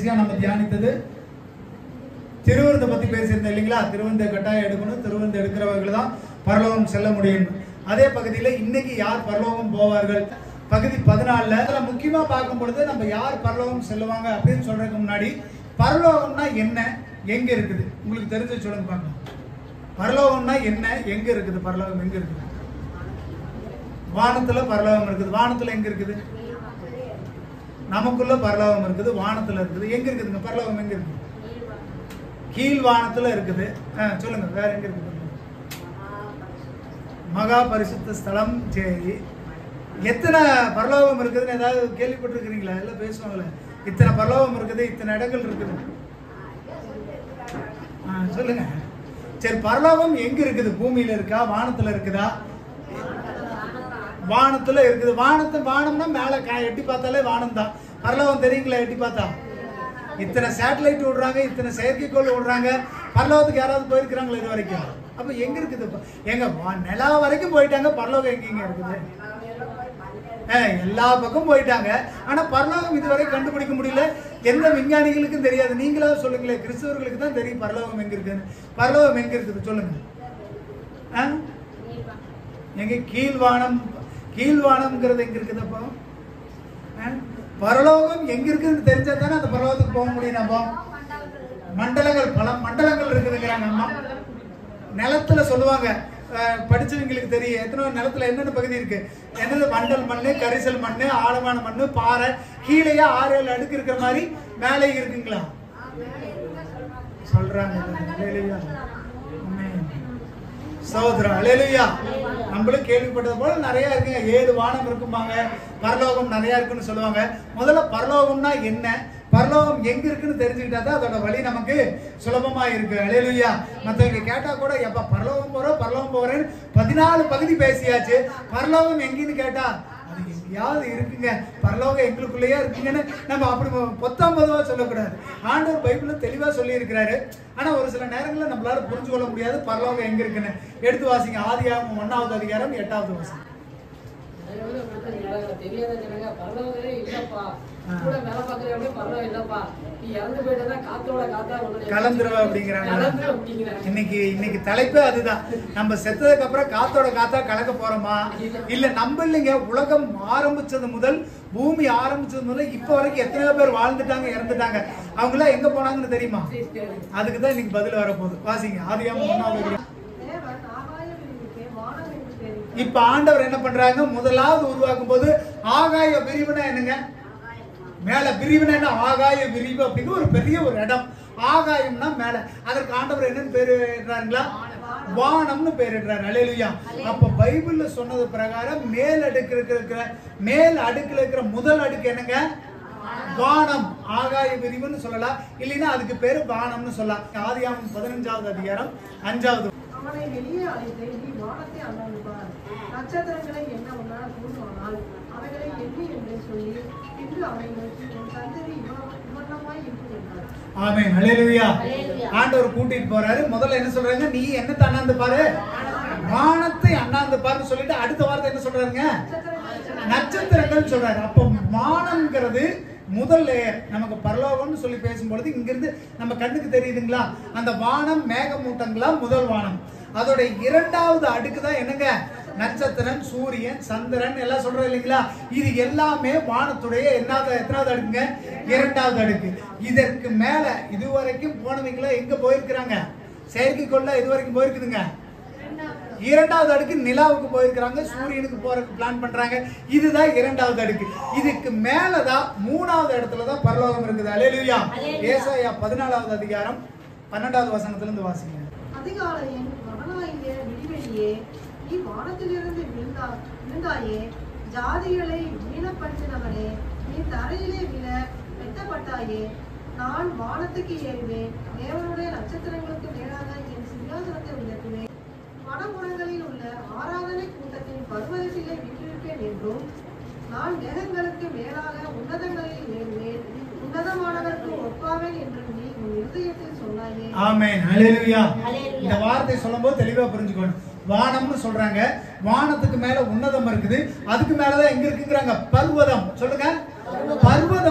கடைசியா நம்ம தியானித்தது திருவிருந்தை பத்தி பேசியிருந்தேன் இல்லைங்களா திருவிருந்தை கட்டாயம் எடுக்கணும் திருவிருந்தை எடுக்கிறவர்கள் தான் பரலோகம் செல்ல முடியும் அதே பகுதியில இன்னைக்கு யார் பரலோகம் போவார்கள் பகுதி பதினாலுல அதுல முக்கியமா பார்க்கும் பொழுது நம்ம யார் பரலோகம் செல்லுவாங்க அப்படின்னு சொல்றதுக்கு முன்னாடி பரலோகம்னா என்ன எங்க இருக்குது உங்களுக்கு தெரிஞ்ச சொல்லுங்க பார்க்கலாம் பரலோகம்னா என்ன எங்க இருக்குது பரலோகம் எங்க இருக்குது வானத்துல பரலோகம் இருக்குது வானத்துல எங்க இருக்குது நமக்குள்ள பரலோகம் இருக்குது வானத்துல இருக்குது எங்க இருக்குதுங்க பரலோகம் எங்க இருக்குது கீழ் வானத்துல இருக்குது ஆ, சொல்லுங்க வேற எங்க இருக்குது மகா பரிசுத்த ஸ்தலம் சரி எத்தனை பரலோகம் இருக்குதுன்னு ஏதாவது கேள்விப்பட்டிருக்கிறீங்களா எல்லாம் பேசுவாங்களே இத்தனை பரலோகம் இருக்குது இத்தனை இடங்கள் இருக்குது ஆ, சொல்லுங்க சரி பரலோகம் எங்க இருக்குது பூமியில இருக்கா வானத்துல இருக்குதா வானத்துல இருக்குது வானத்து வானம்னா மேல கா- எட்டி பார்த்தாலே வானம் தான் பரலோகம் தெரியுங்களா எட்டி பார்த்தா இத்தனை சேட்டலைட் விடுறாங்க இத்தனை செயற்கைக்கோள் விடுறாங்க பரலோகத்துக்கு யாராவது போயிருக்கிறாங்களா இது வரைக்கும் அப்ப எங்க இருக்குது இப்ப? எங்க வா- நிலா வரைக்கும் போயிட்டாங்க பரலோகம் எங்க எங்க இருக்குது ஆ, எல்லா பக்கம் போயிட்டாங்க ஆனா பரலோகம் இதுவரை கண்டுபிடிக்க முடியல எந்த விஞ்ஞானிகளுக்கும் தெரியாது நீங்களா சொல்லுங்களேன் கிறிஸ்தவர்களுக்கு தான் தெரியும் பரலோகம் எங்க இருக்குன்னு பரலோகம் எங்க இருக்குது சொல்லுங்க ஆ? எங்க கீழ்வானம் கீழ்வானம்ங்கிறது எங்க இருக்குது அப்போ ஆ? பரலோகம் எங்க இருக்குன்னு தெரிஞ்சா தானே அந்த பரலோகத்துக்கு போக முடியும் நம்ம மண்டலங்கள் பல மண்டலங்கள் இருக்குதுங்கிறாங்க அம்மா நிலத்துல சொல்லுவாங்க அஹ், படிச்சவங்களுக்கு தெரியும் எத்தனை நிலத்துல என்னென்ன பகுதி இருக்கு என்னது மண்டல் மண்ணு கரிசல் மண்ணு ஆழமான மண்ணு பாறை கீழேயே ஆறு ஏழு அடுக்கு இருக்கிற மாதிரி மேலே இருக்குங்களா சொல்றாங்க அல்லேலூயா. ஆமென். சகோதரன் அலேலுயா நம்மளும் கேள்விப்பட்டது போல நிறைய இருக்குங்க ஏழு வானம் இருக்கும்பாங்க பரலோகம் நிறைய இருக்குன்னு சொல்லுவாங்க முதல்ல பரலோகம்னா என்ன பரலோகம் எங்க இருக்குன்னு தெரிஞ்சுக்கிட்டா தான் அதோட வழி நமக்கு சுலபமா இருக்கு அலேலுயா மத்தவங்க கேட்டா கூட எப்ப பரலோகம் போறோம் பரலோகம் போறேன்னு பதினாலு பகுதி பேசியாச்சு பரலோகம் எங்கன்னு கேட்டா அது எங்கேயாவது இருக்குங்க பரலோகம் எங்களுக்குள்ளேயே இருக்குங்கன்னு நம்ம அப்படி பொத்தாம் பொதுவா சொல்லக்கூடாது ஆண்டவர் பைபிள்ல தெளிவா சொல்லி இருக்கிறாரு ஆனா ஒரு சில நேரங்களில் நம்மளால புரிஞ்சு கொள்ள முடியாது பரலோகம் எங்க இருக்குன்னு எடுத்து வாசிங்க ஆதியாகமம் ஒன்னாவது அதிகாரம் எட்டாவது வசனம் நிறைய பேர் அப்படித்தான் சொல்றாங்க. தெரியாத ஜனங்க, பரலோகமே இல்லப்பா. ஆ. கூட வேலை பார்க்கறவங்க பரலோகம் இல்லப்பா. நீ இறந்து போயிட்டா காத்தோட காத்தா உன்னுடைய கலந்துருவ அப்படிங்கிறாங்க கலந்துரு அப்படிங்கிறாங்க. இன்னைக்கு இன்னைக்கு தலைப்பே அதுதான் நம்ம செத்ததுக்கு அப்புறம் காத்தோட காத்தா கலக்க போறோமா இல்ல நம்ம இல்லைங்க உலகம் ஆரம்பிச்சது முதல் பூமி ஆரம்பிச்சது முதல் இப்ப வரைக்கும் எத்தனையோ பேர் வாழ்ந்துட்டாங்க இறந்துட்டாங்க அவங்க எல்லாம் எங்க போனாங்கன்னு தெரியுமா அதுக்கு தான் இன்னைக்கு பதில் வரப்போகுது வாசிங்க ஆதியாகமம் ஒன்னாவது அதிகாரம். தேவன் ஆகாய விரிவுக்கு வானம் என்று பெயரிட்டார். இப்ப ஆண்டவர் என்ன பண்றாங்க முதலாவது உருவாக்கும் போது ஆகாய விரிவுனா என்னங்க மேல விரிவுனா என்ன ஆகாய விரிவு அப்படின்னு ஒரு பெரிய ஒரு இடம் ஆகாயம்னா மேல அதற்கு ஆண்டவர் என்னன்னு பேரிடுறாங்களா வானம்னு பேரிடுறாரு அலையிலுயா அப்ப பைபிள்ல சொன்னது பிரகாரம் மேல் அடுக்கு இருக்கிற மேல் அடுக்குல இருக்கிற முதல் அடுக்கு என்னங்க வானம் ஆகாய விரிவுன்னு சொல்லலாம் இல்லைன்னா அதுக்கு பேரு வானம்னு சொல்லலாம் ஆதியாகமம் பதினஞ்சாவது அதிகாரம் அஞ்சாவது அவனை வெளியே அழைத்து நீ வானத்தை அண்ணாந்து பார் நட்சத்திரங்களை என்ன உன்னால் கூடுமானால் அவைகளை எண்ணி என்று சொல்லி பின்பு அவனை நோக்கி உன் சந்ததி இவ்வளவு- இவ்வண்ணமாய் இருக்கும் என்றார் ஆமென் ஹalleluya ஆண்டவர் கூட்டிட்டு போறாரு முதல்ல என்ன சொல்றாங்க நீ என்னத்தை அண்ணாந்து பாரு வானத்தை அண்ணாந்து பாருன்னு சொல்லிட்டு அடுத்த வார்த்தை என்ன சொல்றாருங்க நட்சத்திரங்கள் சொல்றாரு அப்போ வானம்ங்கிறது முதல் லேயர் நமக்கு பரலோகம்னு சொல்லி பேசும்பொழுது இங்கிருந்து நம்ம கண்ணுக்கு தெரியுதுங்களா அந்த வானம் மேகமூட்டங்களா முதல் வானம் அதோட இரண்டாவது அடுக்கு தான் என்னங்க நட்சத்திரம் சூரியன் சந்திரன் எல்லாம் சொல்றோம் இல்லைங்களா இது எல்லாமே வானத்துடைய என்னாவது எத்தனாவது அடுக்குங்க இரண்டாவது அடுக்கு இதற்கு மேல இதுவரைக்கும் போனவங்கள எங்க போயிருக்கிறாங்க செயற்கைக்கோள்ல இது வரைக்கும் போயிருக்குதுங்க இரண்டாவது அடுக்கு நிலாவுக்கு போயிருக்கிறாங்க சூரியனுக்கு போறதுக்கு பிளான் பண்றாங்க இதுதான் இரண்டாவது அடுக்கு இதுக்கு மேலதான் மூணாவது இடத்துல தான் பரலோகம் இருக்குது அலேலுயா ஏசாயா பதினாலாவது அதிகாரம் பன்னெண்டாவது வசனத்துல இருந்து வாசிங்க அதிகாலையின் மகனாகிய விடிவெளியே நீ வானத்திலிருந்து விழுந்தா விழுந்தாயே ஜாதிகளை வீணப்படுத்தினவனே நீ தரையிலே விழ வெட்டப்பட்டாயே நான் வானத்துக்கு ஏறுவேன் தேவனுடைய நட்சத்திரங்களுக்கு மேலாக என் சிங்காசனத்தை உயர்த்துவேன் வடபுறங்களில் உள்ள ஆராதனை கூட்டத்தின் பருவதத்திலே விட்டிருப்பேன் என்றும் நான் மேகங்களுக்கு மேலாக உன்னதங்களில் ஏறுவேன் உன்னதமானவருக்கு ஒப்பாவேன் என்று நீ உன் இருதயத்தில் சொன்னாயே ஆமென் ஹalleluya இந்த வார்த்தை சொல்லும்போது தெளிவா புரிஞ்சுக்கணும் வானம்னு சொல்றாங்க வானத்துக்கு மேல உன்னதம் இருக்குது அதுக்கு மேலதான் எங்க இருக்குங்கிறாங்க பர்வதம் சொல்லுங்க பர்வதம்ங்கிறதா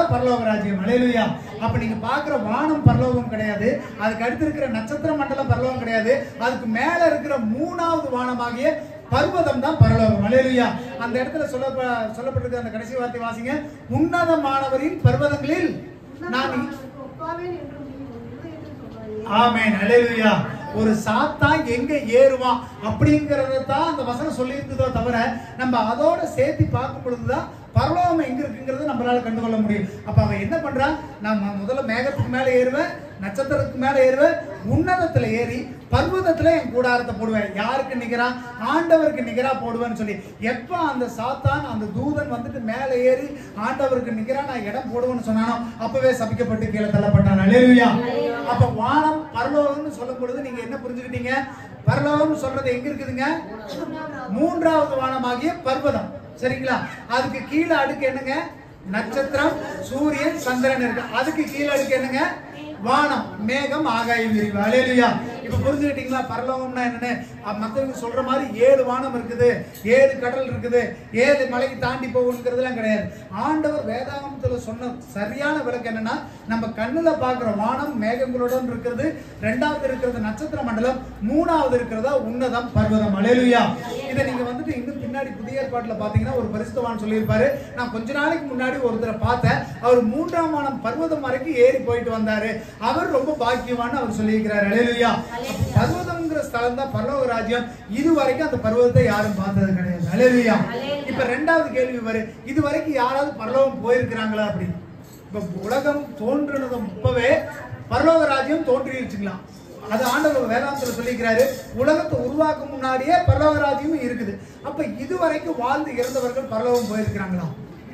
தான் பரலோக ராஜ்யம் அலையலுயா அப்ப நீங்க பாக்குற வானம் பரலோகம் கிடையாது அதுக்கு அடுத்து இருக்கிற நட்சத்திர மண்டலம் பரலோகம் கிடையாது அதுக்கு மேல இருக்கிற மூணாவது வானமாகிய பர்வதம் தான் பரலோகம் அலையலுயா அந்த இடத்துல சொல்ல சொல்லப்பட்டிருக்க அந்த கடைசி வார்த்தை வாசிங்க உன்னதமானவரின் பர்வதங்களில் நான் உன்னதமானவருக்கு ஒப்பாவேன் என்று நீ உன் இருதயத்தில் சொன்னாயே. ஆமென் அல்லேலூயா ஒரு சாத்தான் எங்க ஏறுவான் அப்படிங்கறத தான் அந்த வசனம் சொல்லி இருந்ததோ தவிர நம்ம அதோட சேர்த்து பார்க்கும் பொழுதுதான் பரலோகம் எங்க இருக்குங்கிறத நம்மளால கண்டுகொள்ள முடியும் அப்ப அவன் என்ன பண்றான் நான் மு- முதல்ல மேகத்துக்கு மேல ஏறுவேன் நட்சத்திரத்துக்கு மேல ஏறுவேன் உன்னதத்துல ஏறி பர்வதத்துல என் கூடாரத்தை போடுவேன் யாருக்கு நிகரா ஆண்டவருக்கு நிகரா போடுவேன்னு சொல்லி எப்ப அந்த சாத்தான் அந்த தூதன் வந்துட்டு மேல ஏறி ஆண்டவருக்கு நிகரா நான் இடம் போடுவேன்னு சொன்னானோ அப்பவே சபிக்கப்பட்டு கீழே தள்ளப்பட்டான் அல்லேலூயா அப்ப வானம் பரலோகம்னு சொல்லும் பொழுது நீங்க என்ன புரிஞ்சுக்கிட்டீங்க பரலோகம்னு சொல்றது எங்க இருக்குதுங்க மூன்றாவது வானமாகிய பர்வதம் சரிங்களா அதுக்கு கீழே அடுக்கு என்னங்க நட்சத்திரம் சூரியன் சந்திரன் இருக்கு அதுக்கு கீழே அடுக்கு என்னங்க வானம் மேகம் ஆகாய விரிவு அலேலுயா இப்ப புரிஞ்சுக்கிட்டீங்களா பரலோகம்னா என்னன்னு அஹ் மத்தவங்க சொல்ற மாதிரி ஏழு வானம் இருக்குது ஏழு கடல் இருக்குது ஏழு மலைக்கு தாண்டி போகணுங்கிறதுலாம் கிடையாது ஆண்டவர் வேதாகமத்துல சொன்ன சரியான விளக்கம் என்னன்னா நம்ம கண்ணுல பாக்குற வானம் மேகங்களுடன் இருக்கிறது ரெண்டாவது இருக்கிறது நட்சத்திர மண்டலம் மூணாவது இருக்கிறதா உன்னதம் பர்வதம் அலேலுயா இதை நீங்க வந்துட்டு இன்னும் பின்னாடி புதிய ஏற்பாட்டுல பாத்தீங்கன்னா ஒரு பரிசுத்தவான் சொல்லியிருப்பாரு நான் கொஞ்ச நாளைக்கு முன்னாடி ஒருத்தரை பார்த்தேன் அவர் மூன்றாம் வானம் பர்வதம் வரைக்கும் ஏறி போயிட்டு வந்தாரு அவர் ரொம்ப பாக்கியவான்னு அவர் சொல்லியிருக்கிறார் அலேலுயா பர்வதம்ங்கிற ஸ்தலம் தான் பரலோக ராஜ்யம் இது வரைக்கும் அந்த பர்வதத்தை யாரும் பார்த்தது கிடையாது அலேலுயா இப்ப ரெண்டாவது கேள்வி வரு இது வரைக்கும் யாராவது பரலோகம் போயிருக்கிறாங்களா அப்படி இப்ப உலகம் தோன்றுனது இப்பவே பரலோக ராஜ்யம் தோன்றிடுச்சுங்களாம் அது ஆண்டவர் வேதாந்தத்தில் சொல்லிக்கிறாரு உலகத்தை உருவாக்கும் முன்னாடியே பரலோக ராஜ்யமும் இருக்குது அப்ப இது வரைக்கும் வாழ்ந்து இறந்தவர்கள் பரலோகம் போயிருக்கிறாங்களா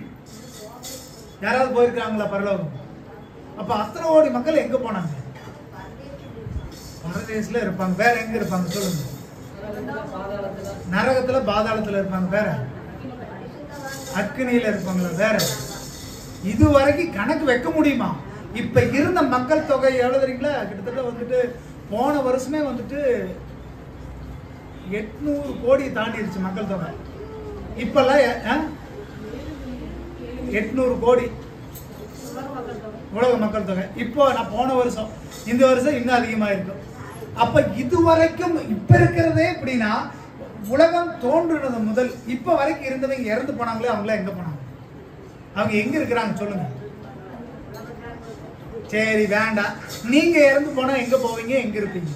யாராவது போயிருக்காங்களா பரலோகம் அப்ப அத்தனை கோடி மக்கள் எங்க போனாங்க பரதேசில இருப்பாங்க வேற எங்க இருப்பாங்க சொல்லுங்க பாதாளத்துல நரகத்துல பாதாளத்துல இருப்பாங்க வேற அக்னியில இருப்பாங்களா வேற இது வரைக்கும் கணக்கு வைக்க முடியுமா இப்ப இருந்த மக்கள் தொகை எழுதுறீங்களா கிட்டத்தட்ட வந்துட்டு போன வருஷமே வந்துட்டு எட்நூறு கோடி தாண்டிடுச்சு மக்கள் தொகை இப்பெல்லாம் எ- ஆ? எட்நூறு கோடி உலக மக்கள் தொகை இப்போ நான் போன வருஷம் இந்த வருஷம் இன்னும் அதிகமா இருக்கும் அப்ப இது வரைக்கும் இப்ப இருக்கிறதே எப்படின்னா உலகம் தோன்றுனது முதல் இப்ப வரைக்கும் இருந்தவங்க இறந்து போனாங்களே அவங்கள எங்க போனாங்க அவங்க எங்க இருக்கிறாங்க சொல்லுங்க சரி வேண்டாம் நீங்க இறந்து போனா எங்க போவீங்க எங்க இருப்பீங்க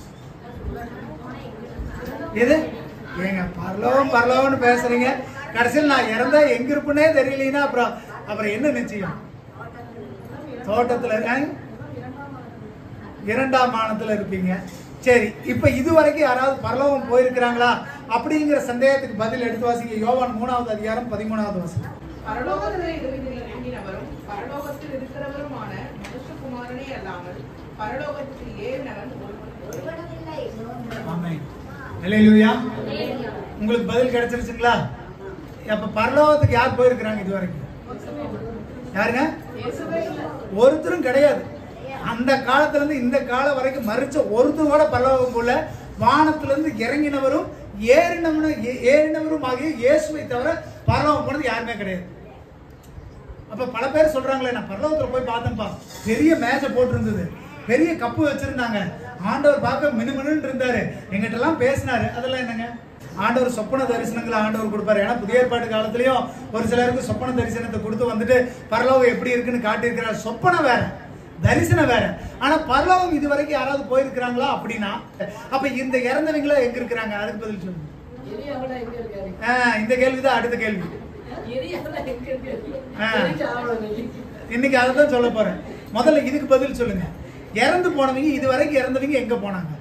எது ஏங்க பரலோகம் பரலோகம்னு பேசுறீங்க கடைசியில் நான் இறந்தா எங்க இருப்பேனே தெரியலனா அப்புறம் அப்புறம் என்ன நிச்சயம் தோட்டத்துல ஆ? இரண்டாம் மானத்துல இருப்பீங்க சரி இப்ப இது வரைக்கும் யாராவது பரலோகம் போயிருக்கிறாங்களா அப்படிங்கிற சந்தேகத்துக்கு பதில் எடுத்து வாசிங்க யோவான் மூணாவது அதிகாரம் பதிமூணாவது வசனம் பரலோகத்தில் இருந்து இறங்கினவரும் பரலோகத்தில் இருக்கிறவருமான மனுஷகுமாரனே அல்லாமல் பரலோகத்துக்கு ஏறினவன் ஒருவன் ஆமென் அல்லேலூயா உங்களுக்கு பதில் கிடைச்சிருச்சுங்களா அப்ப பரலோகத்துக்கு யார் போயிருக்கிறாங்க இது வரைக்கும் யாருங்க ஒருத்தரும் கிடையாது அந்த காலத்துல இருந்து இந்த காலம் வரைக்கும் மறிச்ச ஒருத்தர் கூட பரலோகம் போல வானத்துல இருந்து இறங்கினவரும் ஏறினவனும் ஏ- ஏறினவரும் ஆகிய இயேசுவை தவிர பரலோகம் போனது யாருமே கிடையாது அப்ப பல பேர் சொல்றாங்களே நான் பரலோகத்துல போய் பார்த்தேன்ப்பா பெரிய மேஜை போட்டிருந்தது பெரிய கப்பு வச்சிருந்தாங்க ஆண்டவர் பார்க்க மினுமினுன்னு இருந்தாரு எங்கிட்ட எல்லாம் பேசினாரு அதெல்லாம் என்னங்க ஆண்டவர் சொப்பன தரிசனங்களை ஆண்டவர் கொடுப்பாரு ஏன்னா புதிய ஏற்பாட்டு காலத்திலயும் ஒரு சிலருக்கு சொப்பன தரிசனத்தை கொடுத்து வந்துட்டு பரலோகம் எப்படி இருக்குன்னு காட்டியிருக்கிறார் சொப்பனை வேற தரிசனம் வேற ஆனா பரலோகம் இது வரைக்கும் யாராவது போயிருக்கிறாங்களா அப்படின்னா அப்ப இந்த இறந்தவங்கள எங்க இருக்கிறாங்க அதுக்கு பதில் சொல்லுங்க எரியாவில எங்க இருக்காரு ஆஹ் இந்த கேள்விதான் அடுத்த கேள்வி எரியாவில எங்க இருக்காரு ஆ. எரிக்க ஆவலம் இல்லை. இன்னைக்கு அதை தான் சொல்ல போறேன் முதல்ல இதுக்கு பதில் சொல்லுங்க இறந்து போனவங்க இது வரைக்கும் இறந்தவங்க எங்க போனாங்க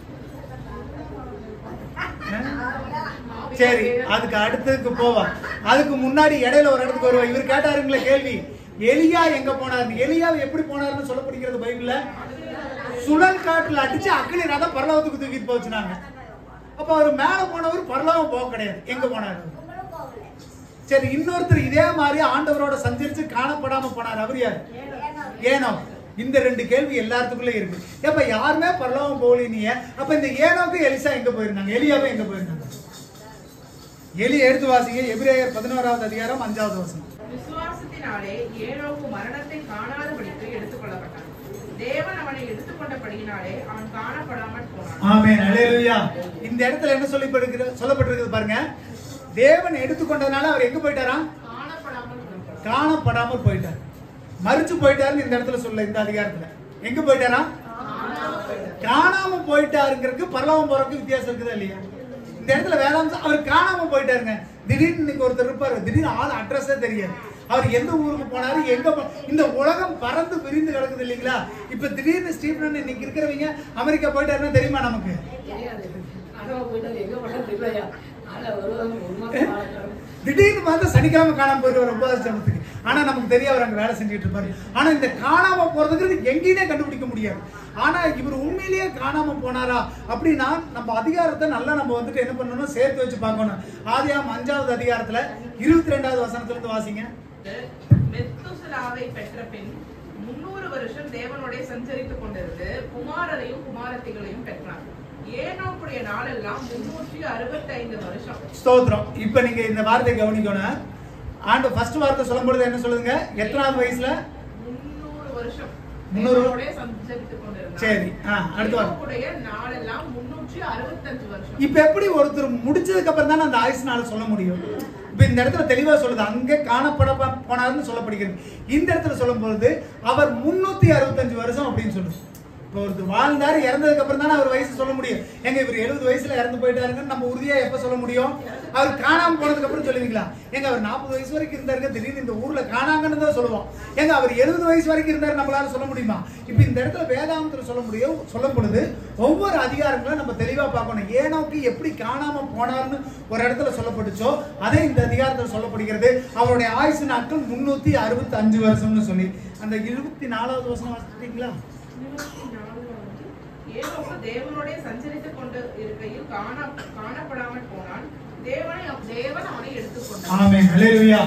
ஆ? சரி அதுக்கு அடுத்ததுக்கு போவா அதுக்கு முன்னாடி இடையில ஒரு இடத்துக்கு வருவா இவர் கேட்டாருங்களே கேள்வி எலியா எங்க போனாரு எலியா எப்படி போனாருன்னு சொல்லப்படுகிறது பைபிள்ல சுழல் காட்டுல அடிச்சு அக்னி ரதம் பரலோகத்துக்கு தூக்கிட்டு போச்சுனாங்க அப்ப அவர் மேல போனவர் பரலோகம் போக கிடையாது எங்க போனாரு சரி இன்னொருத்தர் இதே மாதிரி ஆண்டவரோட சஞ்சரிச்சு காணப்படாம போனார் அவர் யார் ஏனோ இந்த ரெண்டு கேள்வி எல்லாத்துக்குள்ள இருக்கு அப்ப யாருமே பரலோகம் போகலினிய அப்ப இந்த ஏனோக்கு எலிசா எங்க போயிருந்தாங்க எலியாவும் எங்க போயிருந்தாங்க எலி எடுத்து வாசிங்க எபிரேயர் பதினோராவது அதிகாரம் அஞ்சாவது வசனம் விசுவாசத்தினாலே ஏனோக்கு மரணத்தை காணாதபடிக்கு எடுத்துக்கொள்ளப்பட்டான் தேவன் அவனை எடுத்துக்கொண்டபடியினாலே அவன் காணப்படாமல் போனான் ஆமென் அல்லேலூயா இந்த இடத்துல என்ன சொல்லப்படுகிற சொல்லப்பட்டிருக்குது பாருங்க தேவன் எடுத்துக்கொண்டதுனால அவர் எங்க போயிட்டாராம் காணப்படாமல் போனான் காணப்படாமல் போயிட்டார் மறிச்சு போயிட்டாருன்னு இந்த இடத்துல சொல்ல இந்த அதிகாரத்துல எங்க போயிட்டாராம் காணாம போயிட்டாருங்கிறதுக்கு பரலோகம் போறதுக்கு வித்தியாசம் இருக்குதா இல்லையா இந்த இடத்துல வேளாண் அவர் காணாம போயிட்டாருங்க திடீர்னு இன்னைக்கு ஒருத்தர் இருப்பாரு திடீர்னு ஆள் அட்ரஸே தெரியாது அவர் எந்த ஊருக்கு போனாரு எங்க போ- இந்த உலகம் பறந்து விரிந்து கிடக்குது இல்லைங்களா இப்ப திடீர்னு ஸ்டீஃபன் இன்னைக்கு இருக்கிறவங்க அமெரிக்கா போயிட்டாருன்னா தெரியுமா நமக்கு தெரியாது ஆனா போயிட்டு எங்க பண்ணாலும் தெரியலையா ஆனா வருவாங்க ஒரு மாசம் ஆகட்டும். திடீர்னு பார்த்தா சனிக்கிழமை காணாம போயிடுவார் ஒன்பதாம் சமத்துக்கு ஆனா நமக்கு தெரியும் அவர் அங்க வேலை செஞ்சுட்டு இருப்பாரு ஆனா இந்த காணாம போறதுக்கு எங்கேயுமே கண்டுபிடிக்க முடியாது ஆனா இவர் உண்மையிலேயே காணாம போனாரா அப்படின்னா நம்ம அதிகாரத்தை நல்லா நம்ம வந்துட்டு என்ன பண்ணணும் சேர்த்து வச்சு பார்க்கணும் ஆதியாம் அஞ்சாவது அதிகாரத்துல இருபத்தி ரெண்டாவது வசனத்துல இருந்து வாசிங்க மெத்துசலாவை பெற்ற பின் முன்னூறு வருஷம் தேவனோட சஞ்சரித்துக் கொண்டிருந்து குமாரரையும் குமாரத்திகளையும் பெற்றான் ஏனோக்குடைய நாளெல்லாம் முன்னூற்றி அறுபத்தைந்து வருஷம் ஸ்தோத்திரம் இப்ப நீங்க இந்த வார்த்தை கவனிக்கணும் ஆண்டு ஃபர்ஸ்ட் வார்த்தை சொல்லும்பொழுது என்ன சொல்லுங்க எத்தனாவது வயசுல முன்னூறு வருஷம் முன்னூறு- தேவனோடே சஞ்சரித்துக் கொண்டிருந்தான் சரி ஆ அடுத்த வாரம் ஏனோக்குடைய நாளெல்லாம் முன்னூற்றி அறுபத்தஞ்சு வருஷம் இப்ப எப்படி ஒருத்தர் முடிச்சதுக்கு அப்புறம் தானே அந்த ஆயுசுனால சொல்ல முடியும் இப்ப இந்த இடத்துல தெளிவா சொல்லுது அங்கே காணப்பட போனாருன்னு சொல்லப்படுகிறது இந்த இடத்துல சொல்லும்போது அவர் முன்னூத்தி அறுபத்தஞ்சு வருஷம் அப்படின்னு சொல்லுது இப்போ ஒருத்தர் வாழ்ந்தாரு இறந்ததுக்கு அப்புறம் தானே அவர் வயசு சொல்ல முடியும் எங்க இவர் எழுபது வயசுல இறந்து போயிட்டாருங்கன்னு நம்ம உறுதியா எப்ப சொல்ல முடியும் அவர் காணாம போனதுக்கு அப்புறம் சொல்லுவீங்களா எங்க அவர் நாற்பது வயசு வரைக்கும் இருந்தாருங்க திடீர்னு இந்த ஊர்ல காணாங்கன்னு தான் சொல்லுவோம் எங்க அவர் எழுபது வயசு வரைக்கும் இருந்தாரு நம்மளால சொல்ல முடியுமா இப்போ இந்த இடத்துல வேதாந்தத்துல சொல்ல முடியும் சொல்லும் பொழுது ஒவ்வொரு அதிகாரங்களும் நம்ம தெளிவா பார்க்கணும் ஏனோக்கு எப்படி காணாம போனார்னு ஒரு இடத்துல சொல்லப்பட்டுச்சோ அதே இந்த அதிகாரத்தில் சொல்லப்படுகிறது அவருடைய ஆயுசு நாட்கள் முன்னூத்தி அறுபத்தி அஞ்சு வருஷம்னு சொல்லி அந்த இருபத்தி நாலாவது வருஷம் வாசிட்டீங்களா இருபத்தி நாலு வந்து ஏனோக்கு தேவனோடே சஞ்சரித்துக் கொண்டு இருக்கையில் காண காணப்படாமல் போனான் தேவனை தேவன் அவனை எடுத்துக்கொண்டான் ஆமென் ஹalleluya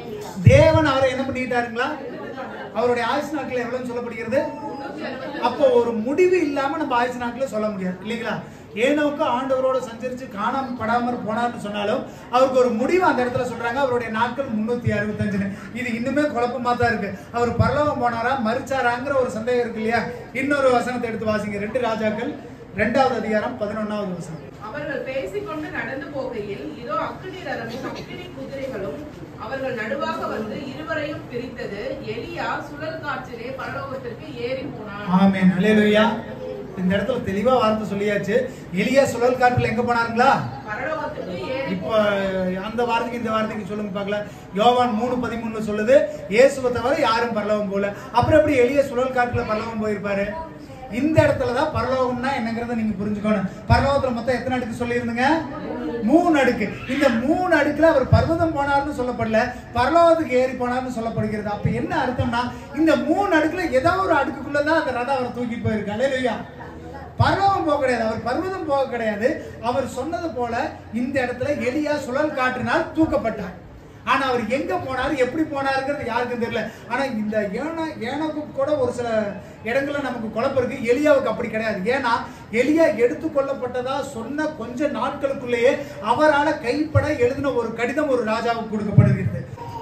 தேவன் அவரை என்ன பண்ணிட்டாருங்களா அவருடைய ஆயுசு நாட்கள் எவ்வளவுன்னு சொல்லப்படுகிறது முன்னூற்றி அறுபத்தி அப்போ ஒரு முடிவு இல்லாம நம்ம ஆயுசு நாட்களை சொல்ல முடியாது இல்லைங்களா ஏனோக்கு ஆண்டவரோட சஞ்சரிச்சு காணாம படாம போனார்னு சொன்னாலும் அவருக்கு ஒரு முடிவு அந்த இடத்துல சொல்றாங்க அவருடைய நாட்கள் முன்னூத்தி அறுபத்தஞ்சுன்னு இது இன்னுமே குழப்பமா தான் இருக்கு அவர் பரலோகம் போனாரா மறிச்சாராங்கிற ஒரு சந்தேகம் இருக்கு இல்லையா இன்னொரு வசனத்தை எடுத்து வாசிங்க ரெண்டு ராஜாக்கள் ரெண்டாவது அதிகாரம் பதினொன்னாவது வசனம் அவர்கள் பேசிக்கொண்டு நடந்து போகையில் இதோ அக்கினி ரதமும் அக்கினி குதிரைகளும் அவர்கள் நடுவாக வந்து இருவரையும் பிரித்தது எலியா சுழல் காற்றிலே பரலோகத்திற்கு ஏறி போனான் ஆமென் ஹalleluya இந்த இடத்துல தெளிவா வார்த்தை சொல்லியாச்சு எலியா சுழல் காற்றுல எங்க போனாருங்களா பரலோகத்திற்கு ஏறி இப்போ அந்த வார்த்தைக்கு இந்த வார்த்தைக்கு சொல்லுங்க பார்க்கலாம் யோவான் மூணு பதிமூணுல சொல்லுது இயேசுவை தவிர யாரும் பரலோகம் போல அப்புறம் எப்படி எளிய சுழல் காட்டுல பரலோகம் போயிருப்பாரு இந்த இடத்துல தான் பரலோகம்னா என்னங்கிறத நீங்க புரிஞ்சுக்கணும் பரலோகத்துல மொத்தம் எத்தனை அடுக்கு சொல்லியிருந்துங்க மூணு அடுக்கு இந்த மூணு அடுக்குல அவர் பர்வதம் போனார்னு சொல்லப்படல பரலோகத்துக்கு ஏறி போனார்னு சொல்லப்படுகிறது அப்ப என்ன அர்த்தம்னா இந்த மூணு அடுக்குல ஏதோ ஒரு அடுக்குக்குள்ள தான் அந்த ரதம் அவரை தூக்கிட்டு போயிருக்கு அல்லையா பரலோகம் போக கிடையாது அவர் பர்வதம் போக கிடையாது அவர் சொன்னது போல இந்த இடத்துல எலியா சுழல் காற்றினால் தூக்கப்பட்டார் ஆனா அவர் எங்க போனாரு எப்படி போனாருங்கிறது யாருக்கும் தெரியல ஆனா இந்த ஏனா ஏனோக்கு கூட ஒரு சில இடங்கள்ல நமக்கு குழப்பம் இருக்கு எலியாவுக்கு அப்படி கிடையாது ஏன்னா எலியா எடுத்துக்கொள்ளப்பட்டதா சொன்ன கொஞ்ச நாட்களுக்குள்ளேயே அவரால கைப்பட எழுதின ஒரு கடிதம் ஒரு ராஜாவுக்கு கொடுக்கப்படுகிறது